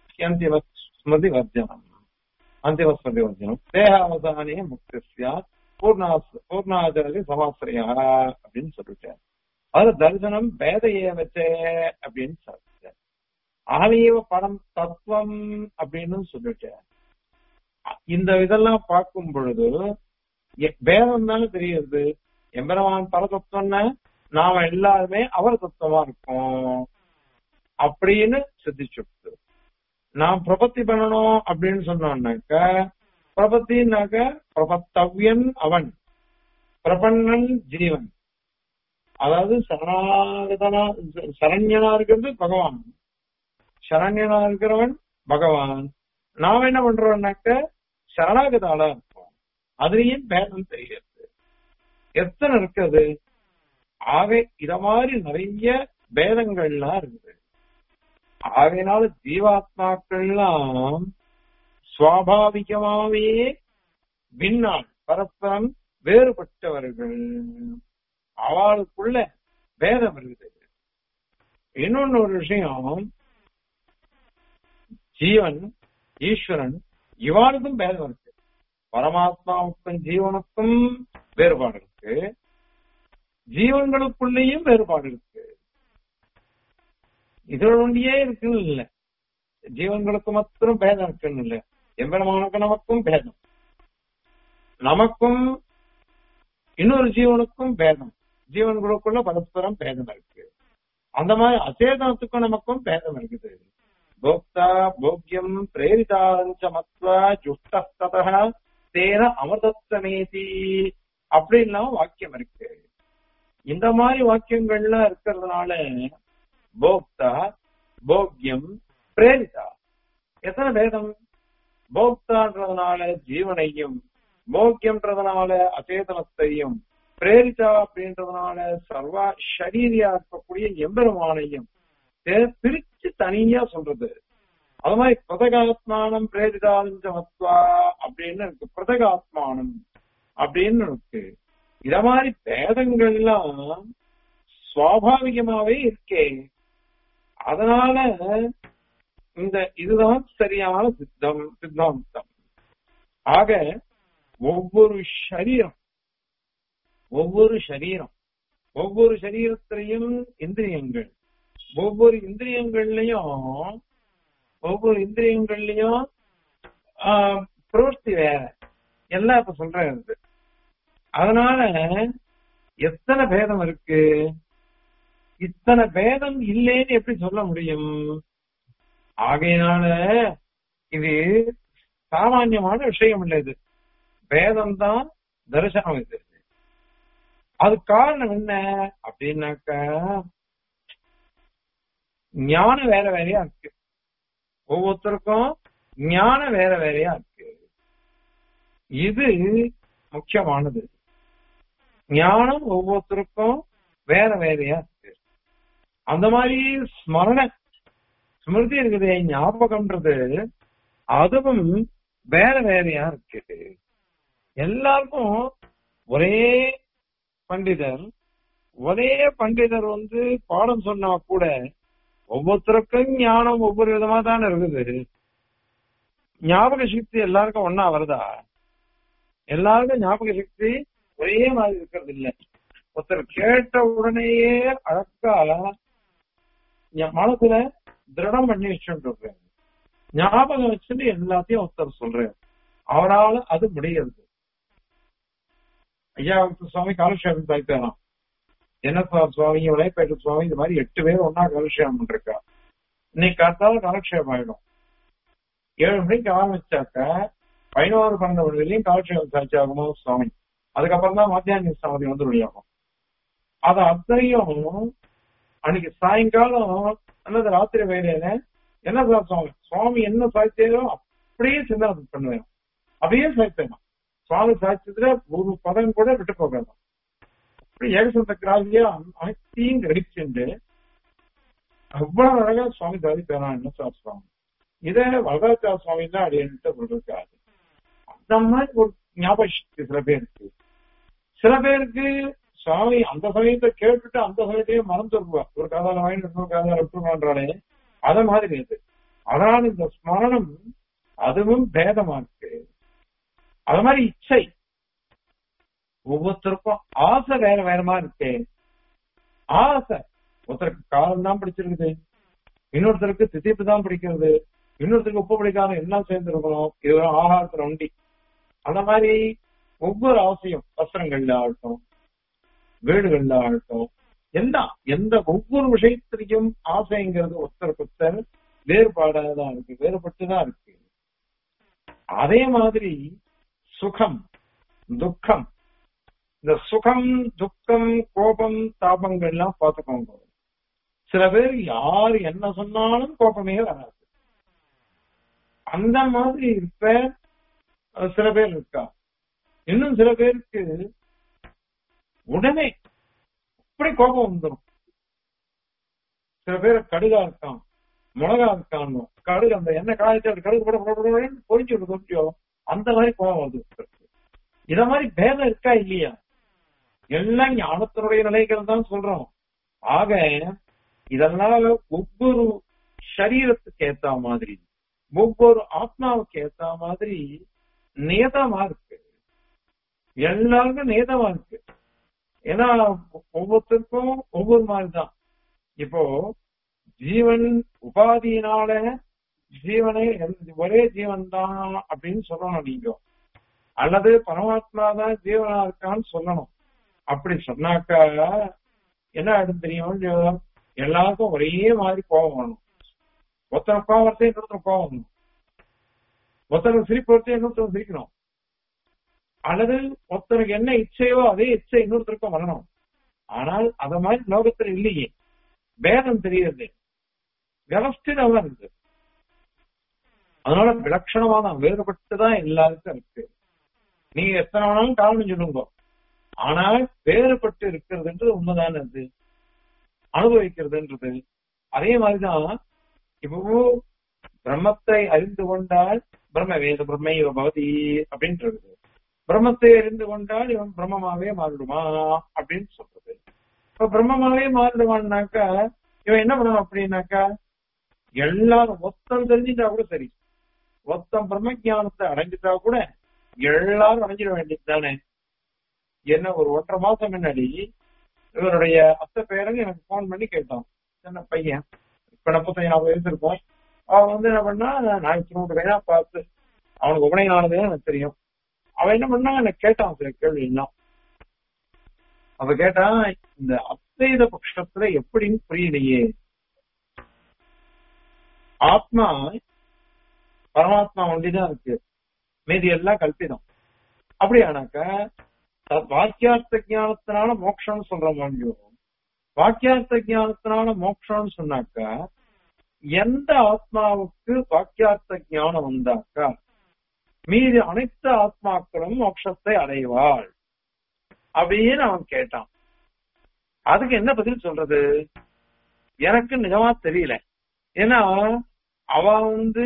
அந்திம ஸ்மிருதி வர்ஜனம் அந்திம ஸ்மிருதி வர்ஜனம் தேகாவசானே முக்தியா பூர்ணா பூர்ணாச்சரதி சமாசிரியா அப்படின்னு சொல்லிட்டார் அது தரிசனம் பேத ஏவச்சே அப்படின்னு சொல்லிட்டார் ஆலயவ படம் தத்துவம் அப்படின்னு சொல்லிட்டார் இந்த இதெல்லாம் பார்க்கும் பொழுது எ- பேதம் தானே தெரியுது எம்பெருமான் பரதத்துவம்னா நாம எல்லாருமே அவர் தத்துவமா இருக்கோம் அப்படின்னு சித்திச்சுட்டு நான் பிரபத்தி பண்ணணும் அப்படின்னு சொன்னோம்னாக்க பிரபத்தின்னாக்க பிரபத்தவ்யன் அவன் பிரபன்னன் ஜீவன் அதாவது சரணாகதனா சரண்யனா இருக்கிறது பகவான் சரண்யனா இருக்கிறவன் பகவான் நாம என்ன பண்றோம்னாக்க சரணாகதாளா இருப்போம் அதுலயும் பேதம் தெரியாது எத்தனை இருக்குது ஆகவே இத மாதிரி நிறைய பேதங்கள்லாம் இருக்குது ஆகையினால ஜீவாத்மாக்கள்லாம் சுவாபாவிகமாவே பின்னால் பரஸ்பரம் வேறுபட்டவர்கள் அவளுக்குள்ள பேதம் இருக்குது இன்னொன்னு ஒரு விஷயம் ஜீவன் ஈஸ்வரன் இவாளுக்கும் பேதம் இருக்கு பரமாத்மாவுக்கும் ஜீவனுக்கும் வேறுபாடு இருக்கு ஜீவன்களுக்குள்ளேயும் வேறுபாடு இருக்கு இது ஒன்றியே இருக்குன்னு இல்ல ஜீவன்களுக்கு மாத்திரம் பேதம் இருக்குன்னு இல்ல எம்பெருமானுக்கு நமக்கும் பேதம் நமக்கும் இன்னொரு ஜீவனுக்கும் பேதம் ஜீவன்களுக்குள்ள பரஸ்பரம் பேதம் இருக்கு அந்த மாதிரி அச்சேதனத்துக்கும் நமக்கும் பேதம் இருக்குது போக்தா போக்கியம் பிரேரிதாஞ்ச மத்வா ஜுஷ்டஸ்ததா தேன அமிர்தத்வமேதி அப்படின்லாம் வாக்கியம் இருக்கு இந்த மாதிரி வாக்கியங்கள்லாம் இருக்கிறதுனால போக்தா போக்கியம் பிரேரிதா எத்தனை பேதம் போக்தான்றதுனால ஜீவனையும் போக்கியம்ன்றதுனால அச்சேதனத்தையும் பிரேரிதா அப்படின்றதுனால சர்வா ஷரீரியா இருக்கக்கூடிய எம்பெருமானையும் தே- பிரிச்சு தனியா சொல்றது அது மாதிரி பிரதகாத்மானம் பிரேரிதாஞ்சமத்வா அப்படின்னு இருக்கு பிரதகாத்மானம் அப்படின்னு இருக்கு இத மாதிரி பேதங்கள்லாம் சுவாபாவிகமாவே இருக்கே அதனால இந்த இதுதான் சரியான சித்தம் சித்தாந்தம் ஆக ஒவ்வொரு சரீரம் ஒவ்வொரு சரீரம் ஒவ்வொரு சரீரத்திலையும் இந்திரியங்கள் ஒவ்வொரு இந்திரியங்கள்லயும் ஒவ்வொரு இந்திரியங்கள்லயும் ஆஹ், பிரவೃತ್ತಿ வேற எல்லாம் இப்ப சொல்றது அதனால எத்தனை பேதம் இருக்கு இத்தனை பேதம் இல்லைன்னு எப்படி சொல்ல முடியும் ஆகையினால இது சாமான்யமான விஷயம் இல்லை இது பேதம் தான் தரிசனம் இது அது காரணம் என்ன அப்படின்னாக்க ஞானம் வேற வேறையா இருக்கு ஒவ்வொருத்தருக்கும் ஞானம் வேற வேறையா இருக்கு இது முக்கியமானது ஞானம் ஒவ்வொருத்தருக்கும் வேற வேறையா இருக்கு அந்த மாதிரி ஸ்மரண ஸ்மிருதி இருக்குது ஞாபகம்ன்றது அதுவும் வேற வேறையா இருக்கு எல்லாருக்கும் ஒரே பண்டிதர் ஒரே பண்டிதர் வந்து பாடம் சொன்னா கூட ஒவ்வொருத்தருக்கும் ஞானம் ஒவ்வொரு விதமா தானே இருக்குது ஞாபக சக்தி எல்லாருக்கும் ஒன்னா வருதா எல்லாருக்கும் ஞாபக சக்தி ஒரே மாதிரி இருக்கிறது இல்ல ஒருத்தர் கேட்ட உடனேயே அழக்கா என் மனசுல திருடம் பண்ணி வச்சுட்டு ஞாபகம் வச்சுட்டு எல்லாத்தையும் ஒருத்தர் சொல்றாரு அவரால் அது முடியாது ஐயா சுவாமி காலக்ஷேபம் சாய்த்தாராம் என்ன சுவாமி விளையாட்டு சுவாமி இந்த மாதிரி எட்டு பேர் ஒன்னா காலக்ஷேபம் பண்ணிருக்கா இன்னைக்கு காத்தாலும் காலக்ஷேபம் ஆயிடும் ஏழு மணிக்கு ஆரம்பிச்சாக்க பதினோரு பன்னெண்டு மணி வரையும் காலக்ஷேபம் சாய்ச்சாகணும் சுவாமி அதுக்கப்புறம் தான் மத்தியான சமாதி வந்து வெளியாகும் அது அத்தனையும் அன்னைக்கு சாயங்காலம் அல்லது ராத்திரி வேலையில என்ன சார் சுவாமி சுவாமி என்ன சாய்த்தேனோ அப்படியே சிந்தனை பண்ணுவேன் அப்படியே சாய்த்தேன் சுவாமி சாய்ச்சதுல ஒரு பதம் கூட விட்டு போகாது அப்படி ஏகசந்த கிராதியா அனைத்தையும் கடிச்சுண்டு அவ்வளவு அழகா சுவாமி சாதிப்பாரா என்ன சார் சுவாமி இத வரதாச்சா சுவாமி தான் அப்படின்ட்டு சொல்லிருக்காரு அந்த மாதிரி ஒரு ஞாபக சக்தி சில பேருக்கு சில பேருக்கு சுவாமி அந்த சமயத்தை கேட்டுட்டு அந்த சமயத்தையே மறந்துடுவா ஒரு கதால வாங்கிட்டு இன்னொரு கதால விட்டுருவான்றாலே அத மாதிரி இது அதனால இந்த ஸ்மரணம் அதுவும் பேதமா இருக்கு அது மாதிரி இச்சை ஒவ்வொருத்தருக்கும் ஆசை வேற வேறமா இருக்கு ஆசை ஒருத்தருக்கு காலம் தான் பிடிச்சிருக்குது இன்னொருத்தருக்கு திதிப்பு தான் பிடிக்கிறது இன்னொருத்தருக்கு உப்பு பிடிக்காம என்ன சேர்ந்துருக்கணும் இது ஒரு ஆகாரத்துல உண்டி அந்த மாதிரி ஒவ்வொரு ஆசையும் வஸ்திரங்கள்ல ஆகட்டும் வீடுகள்ல ஆகட்டும் எந்த எந்த ஒவ்வொரு விஷயத்திலையும் ஆசைங்கிறது ஒருத்தருக்கு ஒருத்தர் வேறுபாடா தான் இருக்கு வேறுபட்டு தான் இருக்கு அதே மாதிரி சுகம் துக்கம் இந்த சுகம் துக்கம் கோபம் தாபங்கள்லாம் பார்த்துக்கோங்க சில பேர் யார் என்ன சொன்னாலும் கோபமே வராது அந்த மாதிரி இருப்ப அஹ், சில பேர் இருக்கா இன்னும் சில பேருக்கு உடனே அப்படி கோபம் வந்துடும் சில பேர் கடுகா இருக்கான் மிளகா இருக்கான் கடுகு அந்த எண்ணெய் காய்ச்சி அப்படி கடுகு போட போட போட பொறிச்சு விடு கொஞ்சம் அந்த மாதிரி கோபம் வருது ஒருத்தருக்கு. இத மாதிரி பேதம் இருக்கா இல்லையா எல்லாம் ஞானத்தினுடைய நிலைகள் தான் சொல்றோம் ஆக இதெல்லாம் ஒவ்வொரு சரீரத்துக்கு ஏத்த மாதிரி ஒவ்வொரு ஆத்மாவுக்கு ஏத்த மாதிரி நேதமா இருக்கு எல்லாருக்கும் நேதமா இருக்கு ஏன்னா ஒவ்வொருத்தருக்கும் ஒவ்வொரு மாதிரி தான் இப்போ ஜீவன் உபாதியினால ஜீவனை எந்த- ஒரே ஜீவன் தான் அப்படின்னு சொல்லணும் நீங்க அல்லது பரமாத்மா தான் ஜீவனா இருக்கான்னு சொல்லணும் அப்படி சொன்னாக்கா என்ன ஆயிடும் தெரியும் இல்லையோ? எல்லாருக்கும் ஒரே மாதிரி கோபம் வரணும் ஒருத்தர் கோபம் வரத்தே இன்னொருத்தர் கோபம் வரணும் ஒருத்தர் சிரிப்பு வரத்தே இன்னொருத்தர் சிரிக்கணும் அல்லது ஒருத்தருக்கு என்ன இச்சையோ அதே இச்சை இன்னொருத்தருக்கும் வரணும் ஆனால் அத மாதிரி லோகத்துல இல்லையே பேதம் தெரியுது வியவஸ்திதமா இருக்கு அதனால விலட்சணமா தான் வேறுபட்டுதான் எல்லாருக்கும் இருக்கு நீங்க எத்தனை வேணாலும் காரணம் சொல்லுங்க ஆனால் வேறுபட்டு இருக்கிறதுன்றது உண்மைதானே அது அனுபவிக்கிறதுன்றது அதே மாதிரிதான் இப்போ பிரம்மத்தை அறிந்து கொண்டால் பிரம்ம வேத பிரம்ம இவ பவதி அப்படின்றது பிரம்மத்தை அறிந்து கொண்டால் இவன் பிரம்மமாவே மாறிடுமா அப்படின்னு சொல்றது இப்ப பிரம்மமாவே மாறிடுவான்னாக்கா இவன் என்ன பண்ணணும் அப்படின்னாக்கா எல்லாரும் மொத்தம் தெரிஞ்சுட்டா கூட சரி மொத்தம் பிரம்ம ஞானத்தை அடைஞ்சிட்டா கூட எல்லாரும் அடைஞ்சிட வேண்டியது தானே என்ன ஒரு ஒன்றரை மாசம் முன்னாடி இவருடைய அத்தை பேரன் எனக்கு போன் பண்ணி கேட்டான் சின்ன பையன் இப்ப முப்பத்தஞ்சு நாற்பது வயசு இருக்கும் அவன் வந்து என்ன பண்ணா நான் திரும்ப வேணா பார்த்து அவனுக்கு உபநயனானதே எனக்கு தெரியும் அவன் என்ன பண்ணா எனக்கு கேட்டான் சில கேள்வி எல்லாம் அவ கேட்டா இந்த அத்வைத பட்சத்துல எப்படின்னு புரியலையே ஆத்மா பரமாத்மா ஒண்டிதான் இருக்கு மீதி எல்லாம் கல்பிதம் அப்படியானாக்க தத் வாக்கியார்த்த ஞானத்தினால மோட்சம்னு சொல்ற மாதிரி வாக்கியார்த்த ஞானத்தினால மோட்சம்னு சொன்னாக்கா எந்த ஆத்மாவுக்கு வாக்கியார்த்த ஞானம் வந்தாக்கா மீதி அனைத்து ஆத்மாக்களும் மோட்சத்தை அடைவாள் அப்படின்னு அவன் கேட்டான் அதுக்கு என்ன பதில் சொல்றது எனக்கு நிஜமா தெரியல ஏன்னா அவ வந்து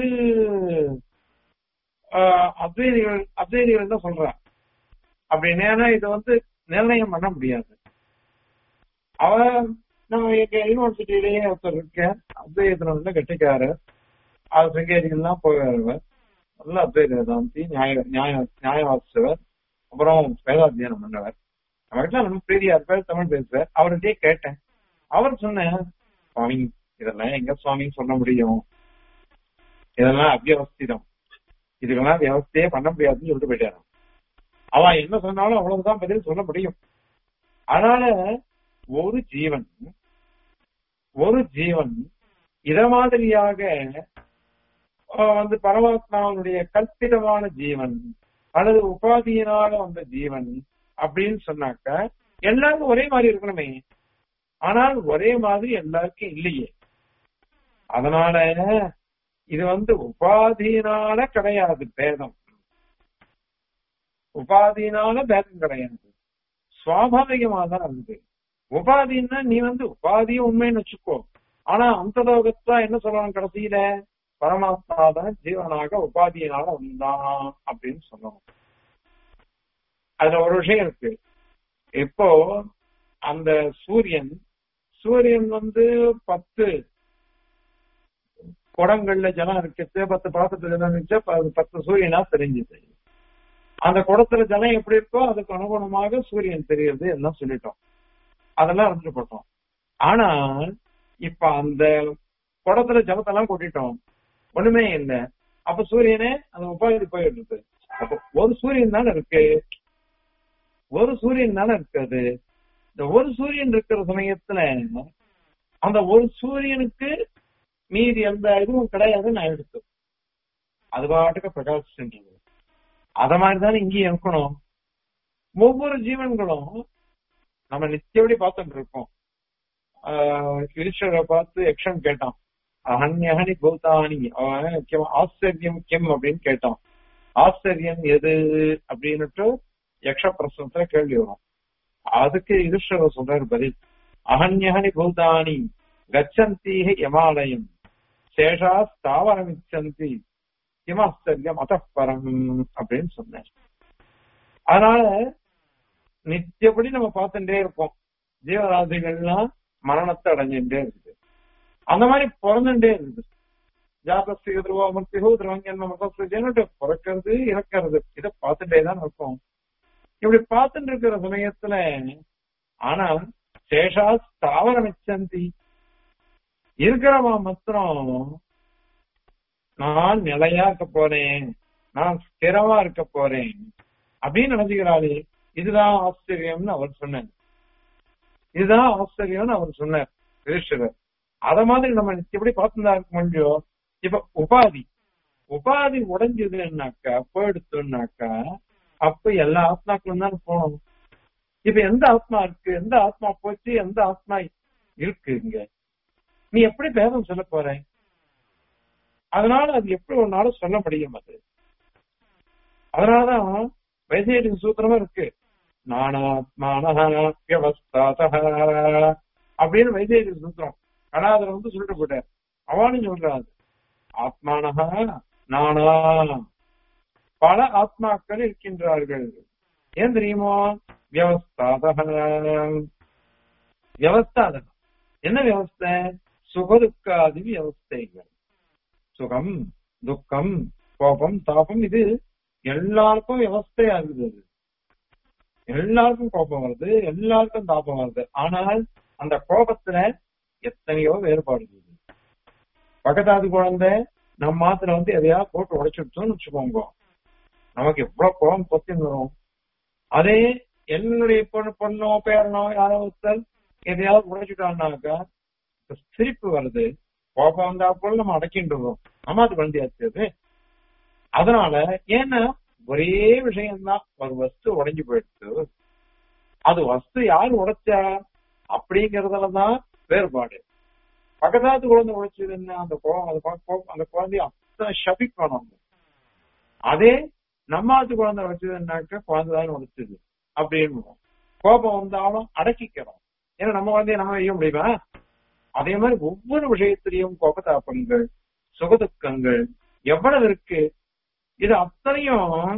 ஆஹ், அத்வைதிகள் அத்வைதிகள் தான் சொல்றான் அப்படின்னு ஏன்னா இதை வந்து நிர்ணயம் பண்ண முடியாது அவ நம்ம எங்க யூனிவர்சிட்டியிலேயே ஒருத்தர் இருக்க அத்வைதத்துல வந்து கெட்டிக்காரு அது சிங்கேரிகள்லாம் போகிறவர் நல்ல அத்வைத வேதாந்தி நியாய நியாய நியாயவாசிச்சவர் அப்புறம் வேதாத்தியனம் பண்ணவர் அவர்கிட்ட நம்ம பிரீதியா இருப்பார் தமிழ் பேசுவார் அவர்கிட்டயே கேட்டேன் அவர் சொன்னேன் சுவாமி இதெல்லாம் எங்க சுவாமி சொல்ல முடியும் இதெல்லாம் அத்தியவஸ்திதம் இதுக்கெல்லாம் வியவஸ்தையே பண்ண முடியாதுன்னு சொல்லிட்டு போயிட்டாரு அவன் என்ன சொன்னாலும் அவ்வளவுதான் பதில் சொல்ல முடியும் அதனால ஒரு ஜீவன் ஒரு ஜீவன் இத மாதிரியாக ஆஹ், வந்து பரமாத்மாவுடைய கற்பிதமான ஜீவன் அல்லது உபாதியினால வந்த ஜீவன் அப்படின்னு சொன்னாக்க எல்லாருக்கும் ஒரே மாதிரி இருக்கணுமே ஆனால் ஒரே மாதிரி எல்லாருக்கும் இல்லையே அதனால இது வந்து உபாதியினால கிடையாது பேதம் உபாதியினால பேதம் கிடையாது சுவாபாவிகமா தான் இருக்குது உபாதின்னா நீ வந்து உபாதியும் உண்மைன்னு வச்சுக்கோ ஆனா அந்த லோகத்தா என்ன சொல்லணும் கடைசியில பரமாத்மா தான் ஜீவனாக உபாதியினால வந்தான் அப்படின்னு சொல்லணும் அதுல ஒரு விஷயம் இருக்கு இப்போ அந்த சூரியன் சூரியன் வந்து பத்து குடங்கள்ல ஜலம் இருக்கு பத்து பாத்திரத்துல ஜலம் இருந்துச்சு ப- பத்து சூரியனா தெரிஞ்சுது அந்த குடத்துல ஜலம் எப்படி இருக்கோ அதுக்கு அனுகுணமாக சூரியன் தெரியுது எல்லாம் சொல்லிட்டோம் அதெல்லாம் அறிஞ்சு போட்டோம் ஆனா இப்ப அந்த குடத்துல ஜலத்தெல்லாம் கொட்டிட்டோம் ஒண்ணுமே இல்லை அப்ப சூரியனே அந்த உபாதி போயிடுது அப்ப ஒரு சூரியன் தானே இருக்கு ஒரு சூரியன் தானே இருக்காது இந்த ஒரு சூரியன் இருக்கிற சமயத்துல அந்த ஒரு சூரியனுக்கு மீதி எந்த இதுவும் கிடையாதுன்னு நான் எடுத்து அது பாட்டுக்கு பிரகாசிச்சுன்றது அத மாதிரிதானே இங்கேயும் இருக்கணும் ஒவ்வொரு ஜீவன்களும் நம்ம நித்தியபடி பார்த்துட்டு இருக்கோம் ஆஹ் ஈஸ்வரை பார்த்து யக்ஷன் கேட்டான் அகன்யகனி பூதானி அவன் கிம் ஆச்சரியம் கிம் அப்படின்னு கேட்டான் ஆச்சரியம் எது அப்படின்னுட்டு யக்ஷ பிரசனத்துல கேள்வி வரும் அதுக்கு ஈஸ்வரர் சொல்றாரு பதில் அகன்யகனி பூதானி கச்சந்தீக யமாலயம் சேஷா ஸ்தாவரமிச்சந்தி கிமாச்சரியம் அத்தப்பரம் அப்படின்னு சொன்னார் அதனால நித்தியப்படி நம்ம பார்த்துட்டே இருப்போம் ஜீவராசிகள்லாம் மரணத்தை அடைஞ்சுட்டே இருக்குது அந்த மாதிரி பிறந்துட்டே இருக்குது ஜாபஸ்தி எதிர்வா முக்திகோ திரவங்கன் மகஸ்திட்டு பிறக்கிறது இறக்கிறது இதை பார்த்துட்டே தான் இருக்கும் இப்படி பார்த்துட்டு இருக்கிற சமயத்துல ஆனா சேஷா ஸ்தாவரமிச்சந்தி இருக்கிறவா மாத்திரம் நான் நிலையா இருக்க போறேன் நான் ஸ்திரமா இருக்க போறேன் அப்படின்னு நினைச்சுக்கிறாரு இதுதான் ஆச்சரியம்னு அவர் சொன்னார் இதுதான் ஆச்சரியம்னு அவர் சொன்னார் ரிஷிவர் அத மாதிரி நம்ம எப்படி பார்த்துதான் இருக்க முடியும் இப்ப உபாதி உபாதி உடைஞ்சதுன்னாக்கா போயிடுத்துனாக்கா அப்ப எல்லா ஆத்மாக்களும் தான் போகணும் இப்ப எந்த ஆத்மா இருக்கு எந்த ஆத்மா போச்சு எந்த ஆத்மா இருக்கு இங்க நீ எப்படி பேதம் சொல்ல போற அதனால அது எப்படி ஒரு நாளும் சொல்ல முடியும் அது அதனாலதான் வைசேடின் சூத்திரமா இருக்கு நானாத்மானவஸ்தாத அப்படின்னு வைசேடி சூத்திரம் கடாதர் வந்து சொல்லிட்டு போட்டார் அவனும் சொல்றாரு ஆத்மானஹா நானா பல ஆத்மாக்கள் இருக்கின்றார்கள் ஏன் தெரியுமோ வியவஸ்தாதக வியவஸ்தாதகம் என்ன வியவஸ்தை சுகதுக்காதி வியவஸ்தைகள் சுகம் துக்கம் கோபம் தாபம் இது எல்லாருக்கும் வியவஸ்தையா இருக்குது அது எல்லாருக்கும் கோபம் வருது எல்லாருக்கும் தாபம் வருது ஆனால் அந்த கோபத்துல எத்தனையோ வேறுபாடு இருக்குது பக்கத்தாது குழந்தை நம்ம மாத்துல வந்து எதையாவது போட்டு உடைச்சுட்டோம்னு வச்சுக்கோங்க நமக்கு எவ்வளவு கோபம் பொத்தின்னு வரும் அதே என்னுடைய பொண்ணு பொண்ணோ பேரனோ யாரோ ஒருத்தர் எதையாவது உடைச்சுட்டான்னாக்கா சிரிப்பு வருது கோபம் வந்தா போல நம்ம அடக்கின்றோம் நம்ம அது குழந்தையாச்சு அது அதனால ஏன்னா ஒரே விஷயம்தான் ஒரு வஸ்து உடைஞ்சு போயிடுச்சு அது வஸ்து யார் உடைச்சா அப்படிங்கறதுலதான் வேறுபாடு பக்கத்தாத்து குழந்தை உடைச்சது என்ன அந்த கோபம் அந்த கோபம் அந்த குழந்தைய அத்தனை சபிக்கணும் அதே நம்மாத்து குழந்தை உடைச்சதுன்னாக்க குழந்தை தான் உடைச்சது அப்படின்னு கோபம் வந்தாலும் அடக்கிக்கிறோம் ஏன்னா நம்ம குழந்தைய நம்ம செய்ய முடியுமா அதே மாதிரி ஒவ்வொரு விஷயத்திலையும் கோபத்தாப்பங்கள் சுகதுக்கங்கள் எவ்வளவு இருக்கு இது அத்தனையும்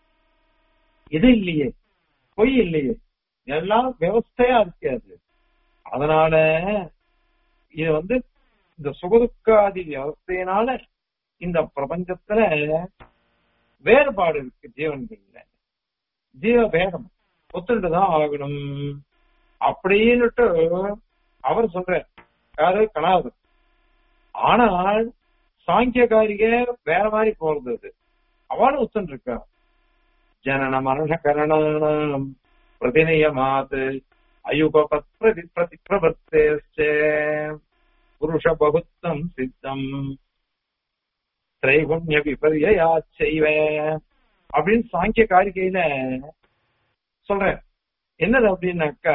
இது இல்லையே பொய் இல்லையே எல்லாம் விவஸ்தையா இருக்காது அதனால இது வந்து இந்த சுகதுக்காதி விவஸ்தையினால இந்த பிரபஞ்சத்துல வேறுபாடு இருக்கு ஜீவன்கள்ல ஜீவ பேதம் ஒத்துட்டுதான் ஆகணும் அப்படின்னுட்டு அவர் சொல்ற யாரு கணாது ஆனால் சாங்கியகாரிக வேற மாதிரி போறது அது அவனும் ஒத்துன்னு இருக்கா ஜனன மரண கரணம் பிரதிநியமாத் அயுபபத் பிரதி பிரதி பிரவர்த்தேச்ச புருஷ பகுத்தம் சித்தம் திரைகுண்ய விபரியாச்செய்வ அப்படின்னு சாங்கிய காரிகையில சொல்றேன் என்னது அப்படின்னாக்கா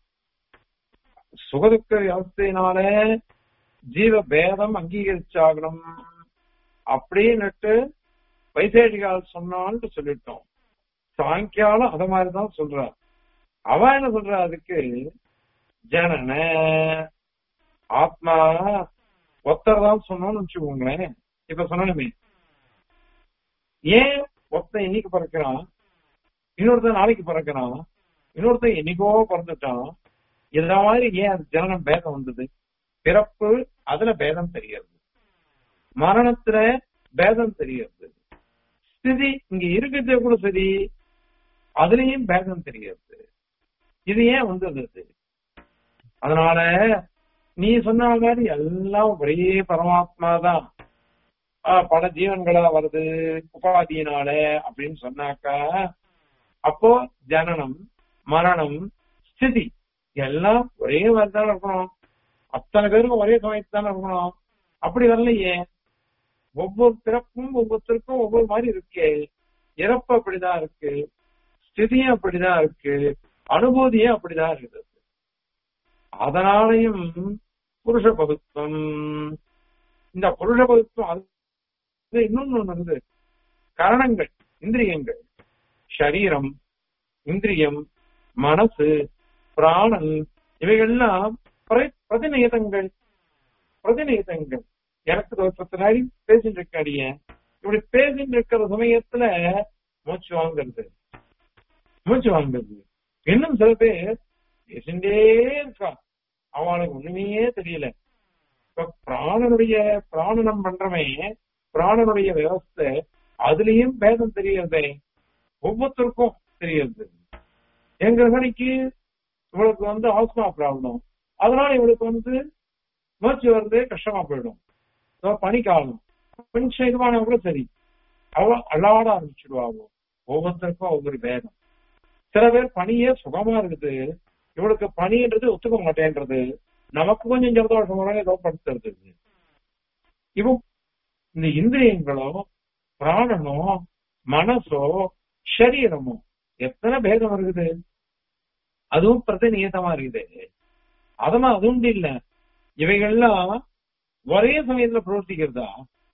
சுகதுக்க வியவஸ்தையினால ஜீவ பேதம் அங்கீகரிச்சாகணும் அப்படின்னுட்டு வைசேடிகால் சொன்னான்னு சொல்லிட்டோம் சாங்கியாலும் அத மாதிரிதான் சொல்றா அவ என்ன சொல்றா அதுக்கு ஜனன ஆத்மா ஒத்தர் தான் சொன்னோம்னு வச்சுக்கோங்களேன் இப்ப சொன்னமே ஏன் ஒருத்தன் இன்னைக்கு பிறக்கிறான் இன்னொருத்தன் நாளைக்கு பிறக்கிறான் இன்னொருத்தன் என்னைக்கோ பிறந்துட்டான் இந்த மாதிரி ஏன் அது ஜனனம் பேதம் வந்தது பிறப்பு அதுல பேதம் தெரிகிறது மரணத்துல பேதம் தெரிகிறது ஸ்திதி இங்க இருக்கிறதே கூட சரி அதுலயும் பேதம் தெரியாது இது ஏன் வந்தது அது? அதனால நீ சொன்ன மாதிரி எல்லாம் ஒரே பரமாத்மா தான் பல ஜீவன்களா வருது உபாதியினால அப்படின்னு சொன்னாக்கா அப்போ ஜனனம் மரணம் ஸ்திதி எல்லாம் ஒரே மாதிரி தானே இருக்கணும் அத்தனை பேருக்கும் ஒரே சமயத்து தானே இருக்கணும் அப்படி வரலையே ஒவ்வொரு பிறப்பும் ஒவ்வொருத்தருக்கும் ஒவ்வொரு மாதிரி இருக்கே இறப்பு அப்படிதான் இருக்கு ஸ்திதியும் அப்படிதான் இருக்கு அனுபூதியும் அப்படிதான் இருக்குது அதனாலையும் புருஷ பகுத்துவம் இந்த புருஷ பகுத்துவம் அது இன்னொன்னு ஒண்ணு இருக்குது கரணங்கள் இந்திரியங்கள் சரீரம் இந்திரியம் மனசு பிராணன் இவைகள்லாம் பிர- பிரதிநியதங்கள் பிரதிநியதங்கள் எனக்கு ஒரு பத்து நாள் பேசிட்டு இருக்காடிய இப்படி பேசிட்டு இருக்கிற சமயத்துல மூச்சு வாங்குறது மூச்சு வாங்குறது இன்னும் சில பேர் பேசிட்டே இருக்கா அவனுக்கு ஒண்ணுமே தெரியல இப்ப பிராணனுடைய பிராணனம் பண்றவன் பிராணனுடைய விவஸ்தை அதுலயும் பேதம் தெரியறதே ஒவ்வொருத்தருக்கும் தெரியுது எங்க மணிக்கு இவளுக்கு வந்து ஆஸ்மா ப்ராப்ளம் அதனால இவளுக்கு வந்து மூச்சு வருது கஷ்டமா போயிடும் So, பனிக்காலம் கொஞ்சம் இதுவான கூட சரி அவ அல்லாட ஆரம்பிச்சிடுவாங்க ஒவ்வொருத்தருக்கும் ஒவ்வொரு பேதம் சில பேர் பனியே சுகமா இருக்குது இவளுக்கு பனின்றது ஒத்துக்க மாட்டேன்றது நமக்கு கொஞ்சம் ஜலதோஷம் வர ஏதோ படுத்துறது இவ இந்த இந்திரியங்களோ பிராணனோ மனசோ சரீரமோ எத்தனை பேதம் இருக்குது அதுவும் பிரதிநியதமா இருக்குது அதெல்லாம் அது உண்டு இல்ல இவைகள்லாம் ஒரே சமயத்துல பிரவர்த்திக்கிறதா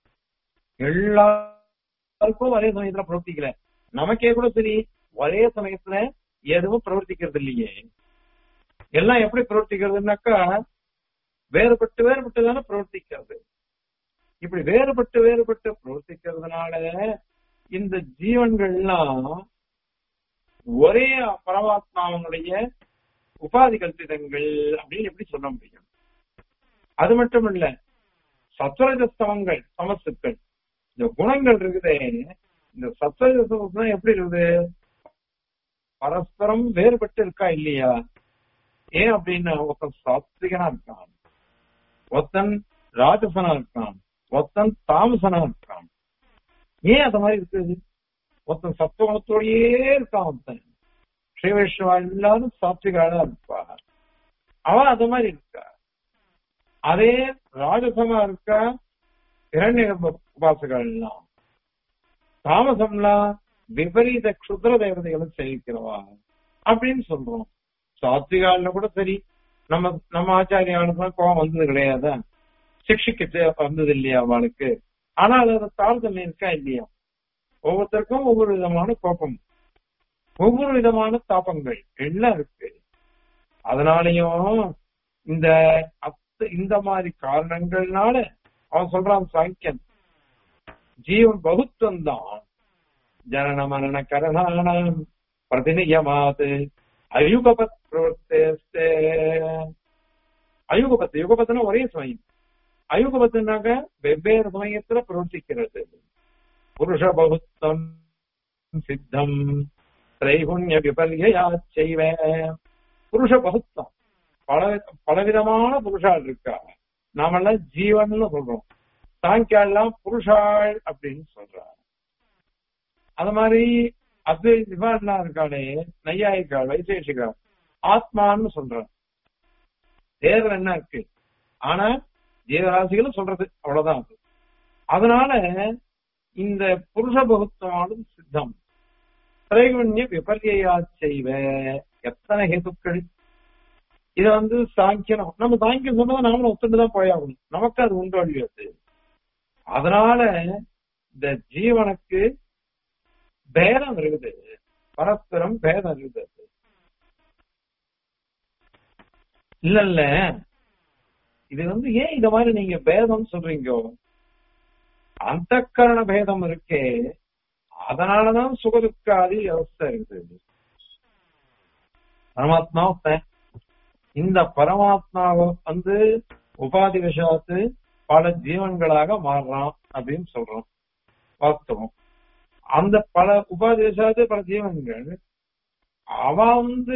எல்லாருக்கும் ஒரே சமயத்துல பிரவர்த்திக்கல நமக்கே கூட சரி ஒரே சமயத்துல எதுவும் பிரவர்த்திக்கிறது இல்லையே எல்லாம் எப்படி பிரவர்த்திக்கிறதுனாக்கா வேறுபட்டு வேறுபட்டு தானே பிரவர்த்திக்கிறது இப்படி வேறுபட்டு வேறுபட்டு பிரவர்த்திக்கிறதுனால இந்த ஜீவன்கள்லாம் ஒரே பரமாத்மாவனுடைய உபாதி கல்பிதங்கள் அப்படின்னு எப்படி சொல்ல முடியும் அது மட்டும் இல்ல சத்வரஜஸ்தவங்கள் சமசுக்கள் இந்த குணங்கள் இருக்குதே இந்த சத்வரஜஸ்தவம் எப்படி இருக்குது பரஸ்பரம் வேறுபட்டு இருக்கா இல்லையா ஏன் அப்படின்னா ஒருத்தன் சாத்விகனா இருக்கான் ஒருத்தன் ராஜசனா இருக்கான் ஒருத்தன் தாமசனா இருக்கான் ஏன் அது மாதிரி இருக்குது ஒருத்தன் சத்துவகுணத்தோடயே இருக்கான் ஒருத்தன் ஸ்ரீவைஷ்ணவா எல்லாரும் சாத்விகாலா இருப்பா அவன் அது மாதிரி இருக்கா அதே ராஜசமா இருக்கா இரண்ய உபாசகள் எல்லாம் தாமசம்லாம் விபரீத க்ஷுத்ர தேவதைகளும் சேவிக்கிறவா அப்படின்னு சொல்றோம் சாத்விகால கூட சரி நம்ம நம்ம ஆச்சாரியாளுக்கு கோபம் வந்தது கிடையாதா சிக்ஷிக்க வந்தது இல்லையா அவளுக்கு ஆனால் அது தாழ்தல் இருக்கா இல்லையா ஒவ்வொருத்தருக்கும் ஒவ்வொரு விதமான கோபம் ஒவ்வொரு விதமான தாபங்கள் எல்லாம் இருக்கு அதனாலயும் இந்த அத்த இந்த மாதிரி காரணங்கள்னால அவன் சொல்றான் சாங்கியன் ஜீவன் பகுத்துவம் தான் ஜனன மரண கரணானாம் பிரதிநியமாது அயுகபத் பிரவர்த்தே அயுகபத்து யுகபத்துனா ஒரே சமயம் அயுகபத்துனாக்க வெவ்வேறு சமயத்துல பிரவர்த்திக்கிறது புருஷ பகுத்தம் சித்தம் திரைகுண்ய விபல்யா செய்வ புருஷ பகுத்தம் பல பலவிதமான புருஷாள் இருக்கா நாமெல்லாம் ஜீவன் சொல்றோம் சாங்கியாலாம் புருஷாள் அப்படின்னு சொல்றாங்க அது மாதிரி அது இவெல்லாம் இருக்காளே நையாயிக்காள் வைசேஷிகாள் ஆத்மான்னு சொல்றான் தேர்தல் என்ன இருக்கு ஆனா ஜீவராசிகளும் சொல்றது அவ்வளவுதான் அது அதனால இந்த புருஷ பகுத்தமானது சித்தம் திரைகுண்ய விபர்யா செய்வ எத்தனை ஹேதுக்கள் இத வந்து சாங்கியம் நம்ம சாங்கியம் சொன்னதை நாமளும் ஒத்துட்டு தான் போயாகணும் நமக்கு அது உண்டு வழியாது அதனால இந்த ஜீவனுக்கு பேதம் இருக்குது பரஸ்பரம் பேதம் இருக்குது இல்ல இல்ல இது வந்து ஏன் இந்த மாதிரி நீங்க பேதம் சொல்றீங்க அந்த கரண பேதம் இருக்கே அதனாலதான் சுகதுக்காதி அவஸ்தை இருக்குது பரமாத்மா ஒருத்தன். இந்த பரமாத்மாவை வந்து உபாதி விஷாத்து பல ஜீவன்களாக மாறுறான் அப்படின்னு சொல்றோம் வாஸ்தவம் அந்த பல உபாதேசாது பல ஜீவன்கள் அவ வந்து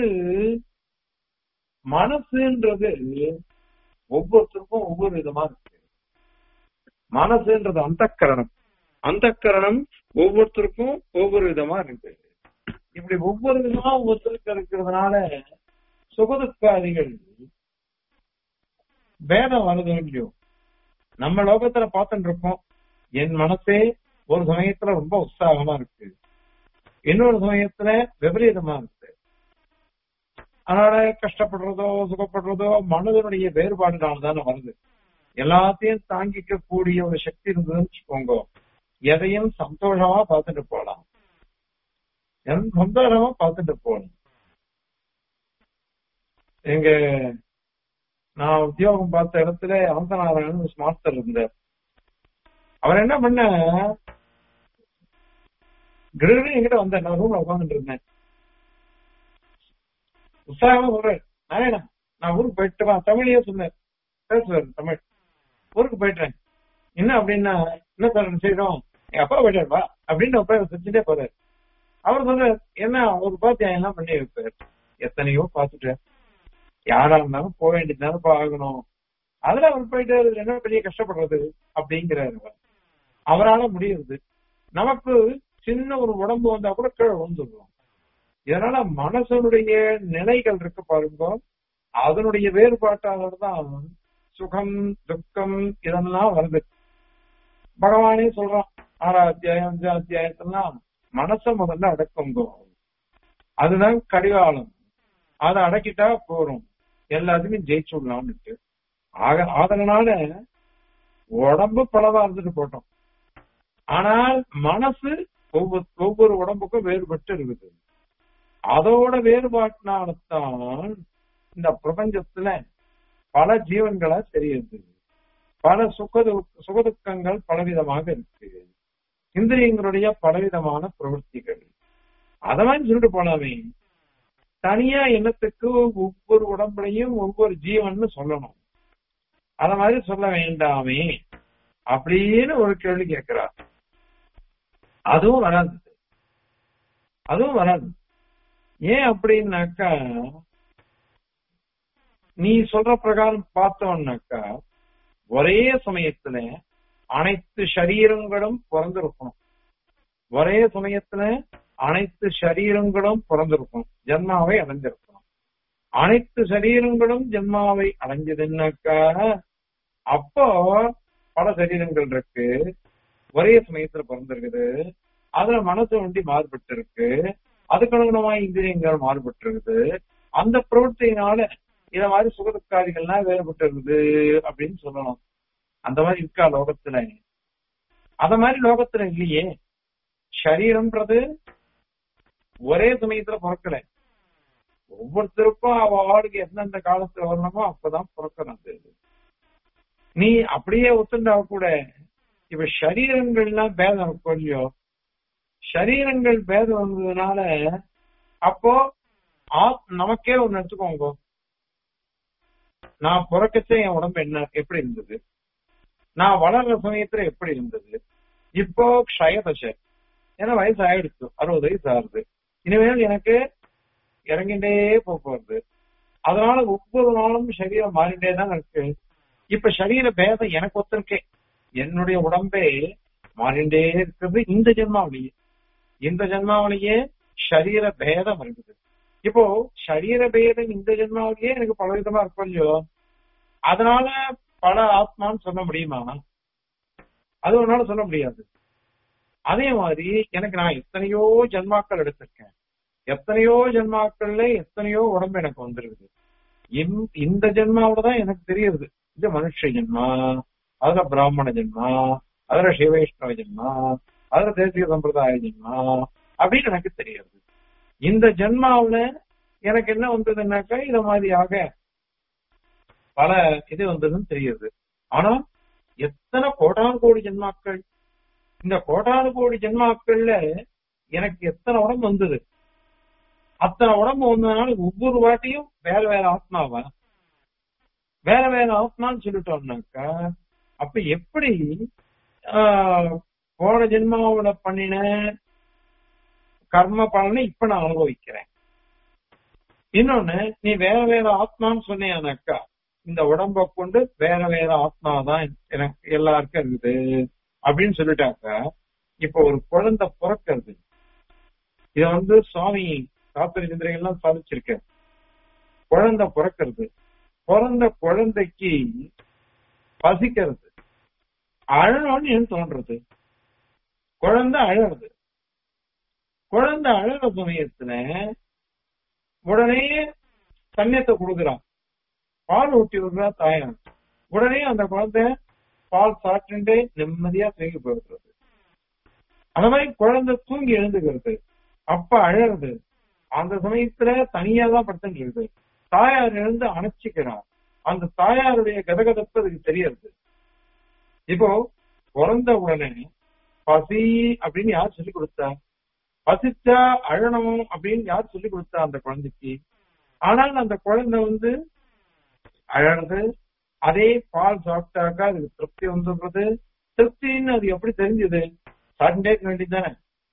மனசுன்றது ஒவ்வொருத்தருக்கும் ஒவ்வொரு விதமா இருக்கு மனசுன்றது அந்த கரணம் அந்த கரணம் ஒவ்வொருத்தருக்கும் ஒவ்வொரு விதமா இருக்கு இப்படி ஒவ்வொரு விதமா ஒவ்வொருத்தருக்கு இருக்கிறதுனால சுகதுக்காதிகள் பேதம் வருது இல்லையோ நம்ம லோகத்துல பார்த்துட்டு இருக்கோம் என் மனசே ஒரு சமயத்துல ரொம்ப உற்சாகமா இருக்கு இன்னொரு சமயத்துல விபரீதமா இருக்கு அதனால கஷ்டப்படுறதோ சுகப்படுறதோ மனதனுடைய வேறுபாடுனால தானே வருது எல்லாத்தையும் தாங்கிக்க கூடிய ஒரு சக்தி இருந்ததுன்னு வச்சுக்கோங்க எதையும் சந்தோஷமா பார்த்துட்டு போலாம் என் சந்தோஷமா பார்த்துட்டு போகணும் எங்க நான் உத்தியோகம் பார்த்த இடத்துல அனந்தநாராயணன் மாஸ்டர் இருந்தார் அவர் என்ன பண்ண கிரகணி என்கிட்ட வந்தார் நான் ரூம்ல உட்காந்துட்டு இருந்தேன் உற்சாகமா சொல்றேன் நாராயணா நான் ஊருக்கு போயிட்டு வா தமிழையே சொன்னேன் பேசுவார் தமிழ் ஊருக்கு போயிட்டேன் என்ன அப்படின்னா என்ன சார் செய்யறோம் எங்க அப்பா போயிட்டாரு வா அப்படின்னு போய் செஞ்சுட்டே போறாரு அவர் சொல்றாரு என்ன ஒரு பார்த்து என்ன பண்ணி வைப்பார் எத்தனையோ பார்த்துட்டேன் யாரா இருந்தாலும் போக வேண்டியதுனாலும் ஆகணும் அதுல அவர் போயிட்டு அதுல என்ன பெரிய கஷ்டப்படுறது அப்படிங்கிறாரு அவர். அவரால முடியுது நமக்கு சின்ன ஒரு உடம்பு வந்தா கூட கீழே விழுந்துடுவோம் இதனால மனசனுடைய நிலைகள் இருக்கு பாருங்க அதனுடைய வேறுபாட்டாளர் தான் சுகம் துக்கம் இதெல்லாம் வருது பகவானே சொல்றான் ஆறாம் அத்தியாயம் அஞ்சாம் அத்தியாயத்தெல்லாம் மனச முதல்ல அடக்குங்க அதுதான் கடிகாலம் அதை அடக்கிட்டா போறோம் எல்லாத்தையும் ஜெயிச்சுடலாம்னுட்டு ஆக அதனால உடம்பு பலவா இருந்துட்டு போட்டோம் ஆனால் மனசு ஒவ்வொரு ஒவ்வொரு உடம்புக்கும் வேறுபட்டு இருக்குது அதோட வேறுபாட்டினால்தான் இந்த பிரபஞ்சத்துல பல ஜீவன்களா தெரியுது பல சுக சுகதுக்கங்கள் பலவிதமாக இருக்கு இந்திரியங்களுடைய பலவிதமான பிரவൃத்திகள் அத மாதிரி சொல்லிட்டு போலாமே தனியா எண்ணத்துக்கு ஒவ்வொரு உடம்புலையும் ஒவ்வொரு ஜீவன் சொல்லணும் அத மாதிரி சொல்ல வேண்டாமே அப்படின்னு ஒரு கேள்வி கேட்கிறார் அதுவும் வராது அதுவும் வராது ஏன் அப்படின்னாக்கா நீ சொல்ற பிரகாரம் பார்த்தோம்னாக்கா ஒரே சமயத்துல அனைத்து சரீரங்களும் பிறந்திருக்கணும் ஒரே சமயத்துல அனைத்து சரீரங்களும் பிறந்திருக்கும் ஜென்மாவை அடைஞ்சிருக்கணும் அனைத்து சரீரங்களும் ஜென்மாவை அடைஞ்சதுன்னாக்கா அப்போ பல சரீரங்கள் இருக்கு ஒரே சமயத்துல பிறந்திருக்குது அதுல மனசு வண்டி மாறுபட்டு இருக்கு அதுக்கு அனுகுணமா இந்திரியங்கள் மாறுபட்டு இருக்குது அந்த பிரவൃத்தியினால இத மாதிரி சுகதுக்காதிகள்லாம் வேறுபட்டு இருக்குது அப்படின்னு சொல்லணும் அந்த மாதிரி இருக்கா லோகத்துல அத மாதிரி லோகத்துல இல்லையே சரீரம்ன்றது ஒரே சமயத்துல பிறக்கல ஒவ்வொருத்தருக்கும் அவ ஆளுக்கு எந்தெந்த காலத்துல வரணுமோ அப்பதான் பிறக்கணும் அது நீ அப்படியே ஒத்துண்டா கூட இப்ப சரீரங்கள்லாம் பேதம் இருக்கும் இல்லையோ சரீரங்கள் பேதம் வந்ததுனால அப்போ ஆத் நமக்கே ஒண்ணு எடுத்துக்கோங்க நான் பிறக்கச்சே என் உடம்பு என்ன எப்படி இருந்தது நான் வளர்ற சமயத்துல எப்படி இருந்தது இப்போ க்ஷயதசை ஏன்னா வயசு ஆயிடுச்சு அறுபது வயசு ஆகுது இனிமேல் எனக்கு இறங்கிட்டே போக போறது அதனால ஒவ்வொரு நாளும் சரீரம் மாறிட்டே தான் இருக்கு இப்ப சரீர பேதம் எனக்கு ஒத்துருக்கே என்னுடைய உடம்பே மாறிண்டே இருக்கிறது இந்த ஜென்மாவிலேயே இந்த ஜென்மாவிலேயே சரீர பேதம் இருக்குது இப்போ சரீர பேதம் இந்த ஜென்மாவிலேயே எனக்கு பல விதமா இருக்கும் இல்லையோ அதனால பல ஆத்மான்னு சொல்ல முடியுமா அது ஒன்னால சொல்ல முடியாது அதே மாதிரி எனக்கு நான் எத்தனையோ ஜென்மாக்கள் எடுத்திருக்கேன் எத்தனையோ ஜென்மாக்கள்ல எத்தனையோ உடம்பு எனக்கு வந்திருக்குது இந்த ஜென்மாவோட தான் எனக்கு தெரியுது இது மனுஷ ஜென்மா அதுல பிராமண ஜென்மா அதுல சிவைஷ்ணவ ஜென்மா அதுல தேசிய சம்பிரதாய ஜென்மா அப்படின்னு எனக்கு தெரியாது இந்த ஜென்மாவுல எனக்கு என்ன வந்ததுன்னாக்கா இத மாதிரியாக பல இது வந்ததுன்னு தெரியுது ஆனா எத்தனை கோடானு கோடி ஜென்மாக்கள் இந்த கோடானு கோடி ஜென்மாக்கள்ல எனக்கு எத்தனை உடம்பு வந்தது அத்தனை உடம்பு வந்ததுனால ஒவ்வொரு வாட்டியும் வேற வேற ஆத்மாவா வேற வேற ஆத்மான்னு சொல்லிட்டோம்னாக்கா அப்ப எப்படி போன ஜென்மாவோட பண்ணின கர்ம பலனை இப்ப நான் அனுபவிக்கிறேன் இன்னொன்னு நீ வேற வேற ஆத்மான்னு சொன்னியானாக்கா இந்த உடம்ப கொண்டு வேற வேற ஆத்மா தான் எனக்கு எல்லாருக்கும் இருக்குது அப்படின்னு சொல்லிட்டாக்கா இப்ப ஒரு குழந்தை பிறக்கிறது இத வந்து சுவாமி தாத்திர சிந்தனைகள்லாம் சாதிச்சிருக்க குழந்தை பிறக்கிறது பிறந்த குழந்தைக்கு பசிக்கிறது அழணும்னு ஏன் தோன்றது குழந்தை அழறது குழந்தை அழற சமயத்துல உடனே தண்ணீரத்தை கொடுக்குறான் பால் ஊட்டி விடுறா தாயார் உடனே அந்த குழந்தை பால் சாப்பிட்டுட்டே நிம்மதியா தூங்கி போயிடுறது அந்த மாதிரி குழந்தை தூங்கி எழுந்துக்கிறது அப்ப அழறது அந்த சமயத்துல தனியா தான் படுத்துட்டு இருக்குது தாயார் எழுந்து அணைச்சிக்கிறார் அந்த தாயாருடைய கதகதப்பு அதுக்கு தெரியறது இப்போ பிறந்த உடனே பசி அப்படின்னு யார் சொல்லி கொடுத்தா பசிச்சா அழணும் அப்படின்னு யார் சொல்லி கொடுத்தா அந்த குழந்தைக்கு ஆனால் அந்த குழந்தை வந்து அழறது அதே பால் சாப்பிட்டாக்கா அதுக்கு திருப்தி வந்துடுறது திருப்தின்னு அது எப்படி தெரிஞ்சது சாப்பிட்டே இருக்க வேண்டியதுதானே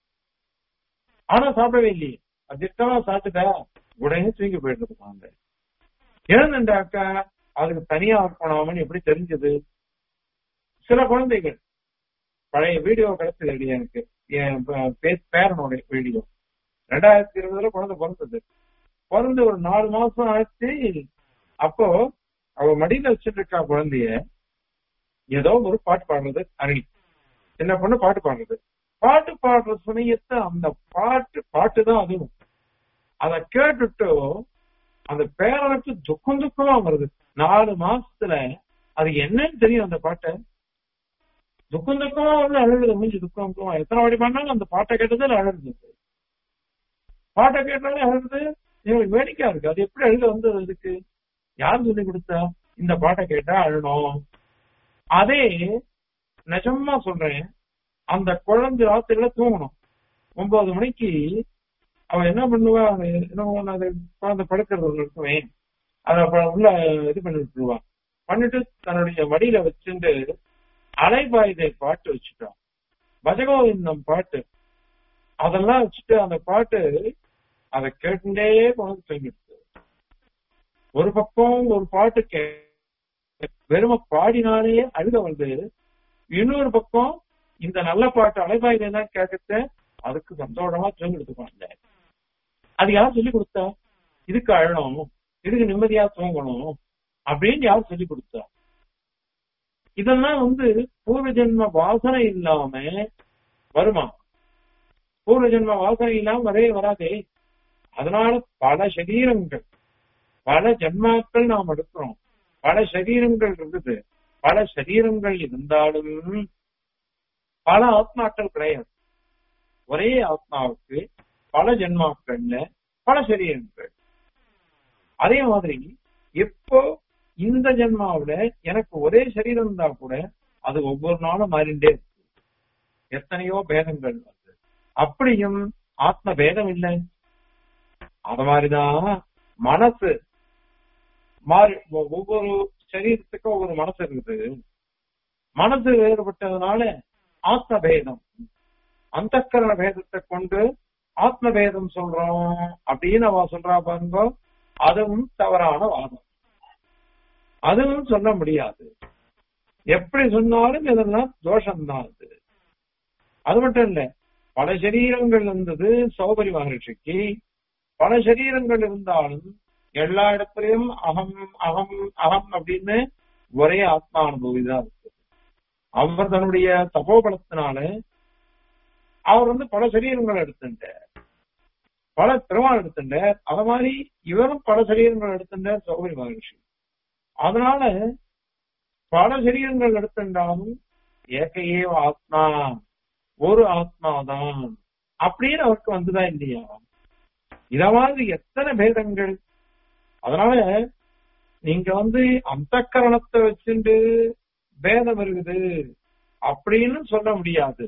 ஆனா சாப்பிடவே இல்லையே அது திட்டமா சாப்பிட்டுட்டா உடனே தூங்கி போயிடுறது குழந்தை இழந்துட்டாக்கா அதுக்கு தனியா இருக்கணும்னு எப்படி தெரிஞ்சது சில குழந்தைகள் பழைய வீடியோ கிடைச்சது எனக்கு என் பேரனோட வீடியோ ரெண்டாயிரத்தி இருபதுல குழந்தை பிறந்தது பிறந்து ஒரு நாலு மாசம் ஆச்சு அப்போ அவ மடியில வச்சுட்டு இருக்கா குழந்தைய ஏதோ ஒரு பாட்டு பாடுறது அருணி சின்ன பொண்ணு பாட்டு பாடுறது பாட்டு பாடுற சமயத்தை அந்த பாட்டு பாட்டு தான் அதுவும் அத கேட்டுட்டு அந்த பேரனுக்கு துக்கம் துக்கமா வருது நாலு மாசத்துல அது என்னன்னு தெரியும் அந்த பாட்டை துக்கம் துக்கமா வந்து அழுகுது மூஞ்சி துக்கம் துக்கமா எத்தனை வாடி பண்ணாலும் அந்த பாட்டை கேட்டதில் அழுகுது பாட்டை கேட்டாலே அழுகுது எங்களுக்கு வேடிக்கையா இருக்கு அது எப்படி அழுக வந்தது அதுக்கு யார் சொல்லி கொடுத்தா இந்த பாட்டை கேட்டா அழணும் அதே நிஜமா சொல்றேன் அந்த குழந்தை ராத்திரில தூங்கணும் ஒன்பது மணிக்கு அவன் என்ன பண்ணுவா என்ன அது குழந்தை படுக்கிறது இருக்குவேன் அதை உள்ள இது பண்ணி விட்டுருவான் பண்ணிட்டு தன்னுடைய மடியில வச்சுட்டு அலைபாயுதை பாட்டு வச்சுட்டான் பஜகோவிந்தம் பாட்டு அதெல்லாம் வச்சுட்டு அந்த பாட்டு அதை கேட்டுட்டே குழந்தை தூங்கிடுச்சு ஒரு பக்கம் ஒரு பாட்டு கே வெறும பாடினாலே அழுக வந்து இன்னொரு பக்கம் இந்த நல்ல பாட்டு அலைபாயுதை தான் கேட்கத்த அதுக்கு சந்தோஷமா தூங்கிடுது குழந்தை அது யார் சொல்லி கொடுத்தா இதுக்கு அழணும் இதுக்கு நிம்மதியா தூங்கணும் அப்படின்னு யார் சொல்லி கொடுத்தா இதெல்லாம் வந்து பூர்வ ஜென்ம வாசனை இல்லாம வருமா பூர்வ ஜென்ம வாசனை இல்லாம வரவே வராதே அதனால பல சரீரங்கள் பல ஜென்மாக்கள் நாம் எடுக்கிறோம் பல சரீரங்கள் இருக்குது பல சரீரங்கள் இருந்தாலும் பல ஆத்மாக்கள் கிடையாது ஒரே ஆத்மாவுக்கு பல ஜென்மாக்கள்ல பல சரீரங்கள் அதே மாதிரி எப்போ இந்த ஜென்மாவில எனக்கு ஒரே சரீரம் இருந்தா கூட அது ஒவ்வொரு நாளும் மாறிண்டே இருக்கு எத்தனையோ பேதங்கள் வருது அப்படியும் ஆத்ம பேதம் இல்லை அது மாதிரிதான் மனசு மாறி ஒவ்வொரு சரீரத்துக்கும் ஒவ்வொரு மனசு இருக்குது மனசு வேறுபட்டதுனால ஆத்ம பேதம் அந்த கரண பேதத்தை கொண்டு ஆத்ம பேதம் சொல்றோம் அப்படின்னு அவ சொல்றா பாருங்க அதுவும் தவறான வாதம் அதுவும் சொல்ல முடியாது எப்படி சொன்னாலும் இதெல்லாம் தோஷம்தான் அது அது மட்டும் இல்ல பல சரீரங்கள் இருந்தது சௌபரி மகர்ஷிக்கு பல சரீரங்கள் இருந்தாலும் எல்லா இடத்துலயும் அகம் அகம் அகம் அப்படின்னு ஒரே ஆத்மா அனுபவி தான் இருக்கு அவர் தன்னுடைய தபோபலத்தினால அவர் வந்து பல சரீரங்கள் எடுத்துட்டார் பல திருமால் எடுத்துட்டார் அத மாதிரி இவரும் பல சரீரங்கள் எடுத்துட்டார் சௌகரி மகர்ஷி அதனால பல சரீரங்கள் எடுத்துட்டாலும் ஏக்கையே ஆத்மா ஒரு ஆத்மாதான் அப்படின்னு அவருக்கு வந்துதான் இல்லையா இத மாதிரி எத்தனை பேதங்கள் அதனால நீங்க வந்து அந்த கரணத்தை வச்சுட்டு பேதம் இருக்குது அப்படின்னு சொல்ல முடியாது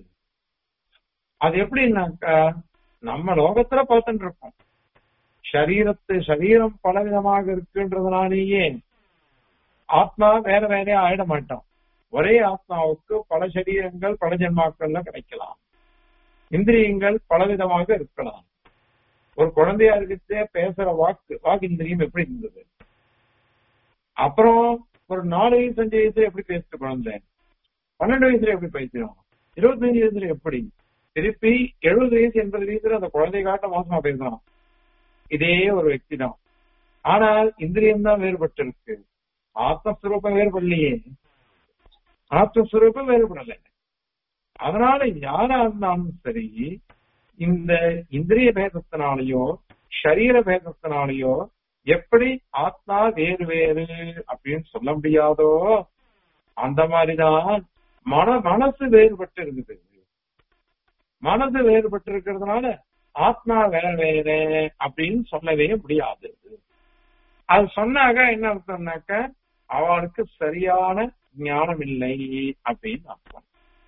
அது எப்படின்னாக்கா நம்ம லோகத்துல பார்த்துட்டு இருக்கோம் சரீரத்து சரீரம் பலவிதமாக இருக்குன்றதுனாலேயே ஆத்மா வேற வேறையா ஆயிட மாட்டோம் ஒரே ஆத்மாவுக்கு பல சரீரங்கள் பல ஜென்மாக்கள்ல கிடைக்கலாம் இந்திரியங்கள் பலவிதமாக இருக்கலாம் ஒரு குழந்தையா இருக்கிறதே பேசுற வாக்கு வாக்கு இந்திரியம் எப்படி இருந்தது அப்புறம் ஒரு நாலு வயசு அஞ்சு வயசுல எப்படி பேசுது குழந்தை பன்னெண்டு வயசுல எப்படி பேசுறோம் இருபத்தஞ்சு வயசுல எப்படி திருப்பி எழுபது வயசு எண்பது வயசுல அந்த குழந்தை காட்ட மோசமா பேசலாம் இதே ஒரு వ్యక్తి தான் ஆனால் இந்திரியம் தான் வேறுபட்டு இருக்கு ஆத்மஸ்வரூபம் வேறுபடலையே ஆத்மஸ்வரூபம் வேறுபடலை அதனால யாரா இருந்தாலும் சரி இந்த இந்திரிய பேதத்தினாலேயோ சரீர பேதத்தினாலேயோ எப்படி ஆத்மா வேறு வேறு அப்படின்னு சொல்ல முடியாதோ அந்த மாதிரிதான் மன மனசு வேறுபட்டு இருக்குது மனசு வேறுபட்டு இருக்கிறதுனால ஆத்மா வேற வேற அப்படின்னு சொல்லவே முடியாது அது சொன்னாக்க என்ன அர்த்தம்னாக்க அவளுக்கு சரியான ஞானம் இல்லை அப்படின்னு அர்த்தம்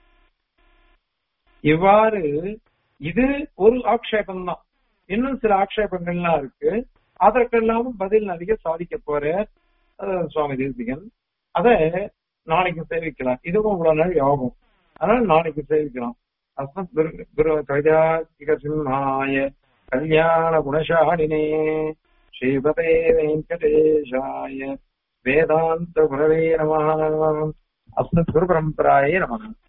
இவ்வாறு இது ஒரு ஆக்ஷேபம் தான் இன்னும் சில ஆக்ஷேபங்கள்லாம் இருக்கு அதற்கெல்லாம் பதில் அதிக சாதிக்க போற அஹ், சுவாமி தேசிகன் அத நாளைக்கு சேவிக்கலாம் இதுவும் இவ்வளவு நாள் யோகம் அதனால நாளைக்கு சேவிக்கலாம் அஸ்மத் குரு குரு கவிதாதிக சிம்ஹாய கல்யாண குணசாலினே ஸ்ரீபதே வெங்கடேஷாய வேதாந்த குரவே நம அஸ்மத் குரு பரம்பராயே நம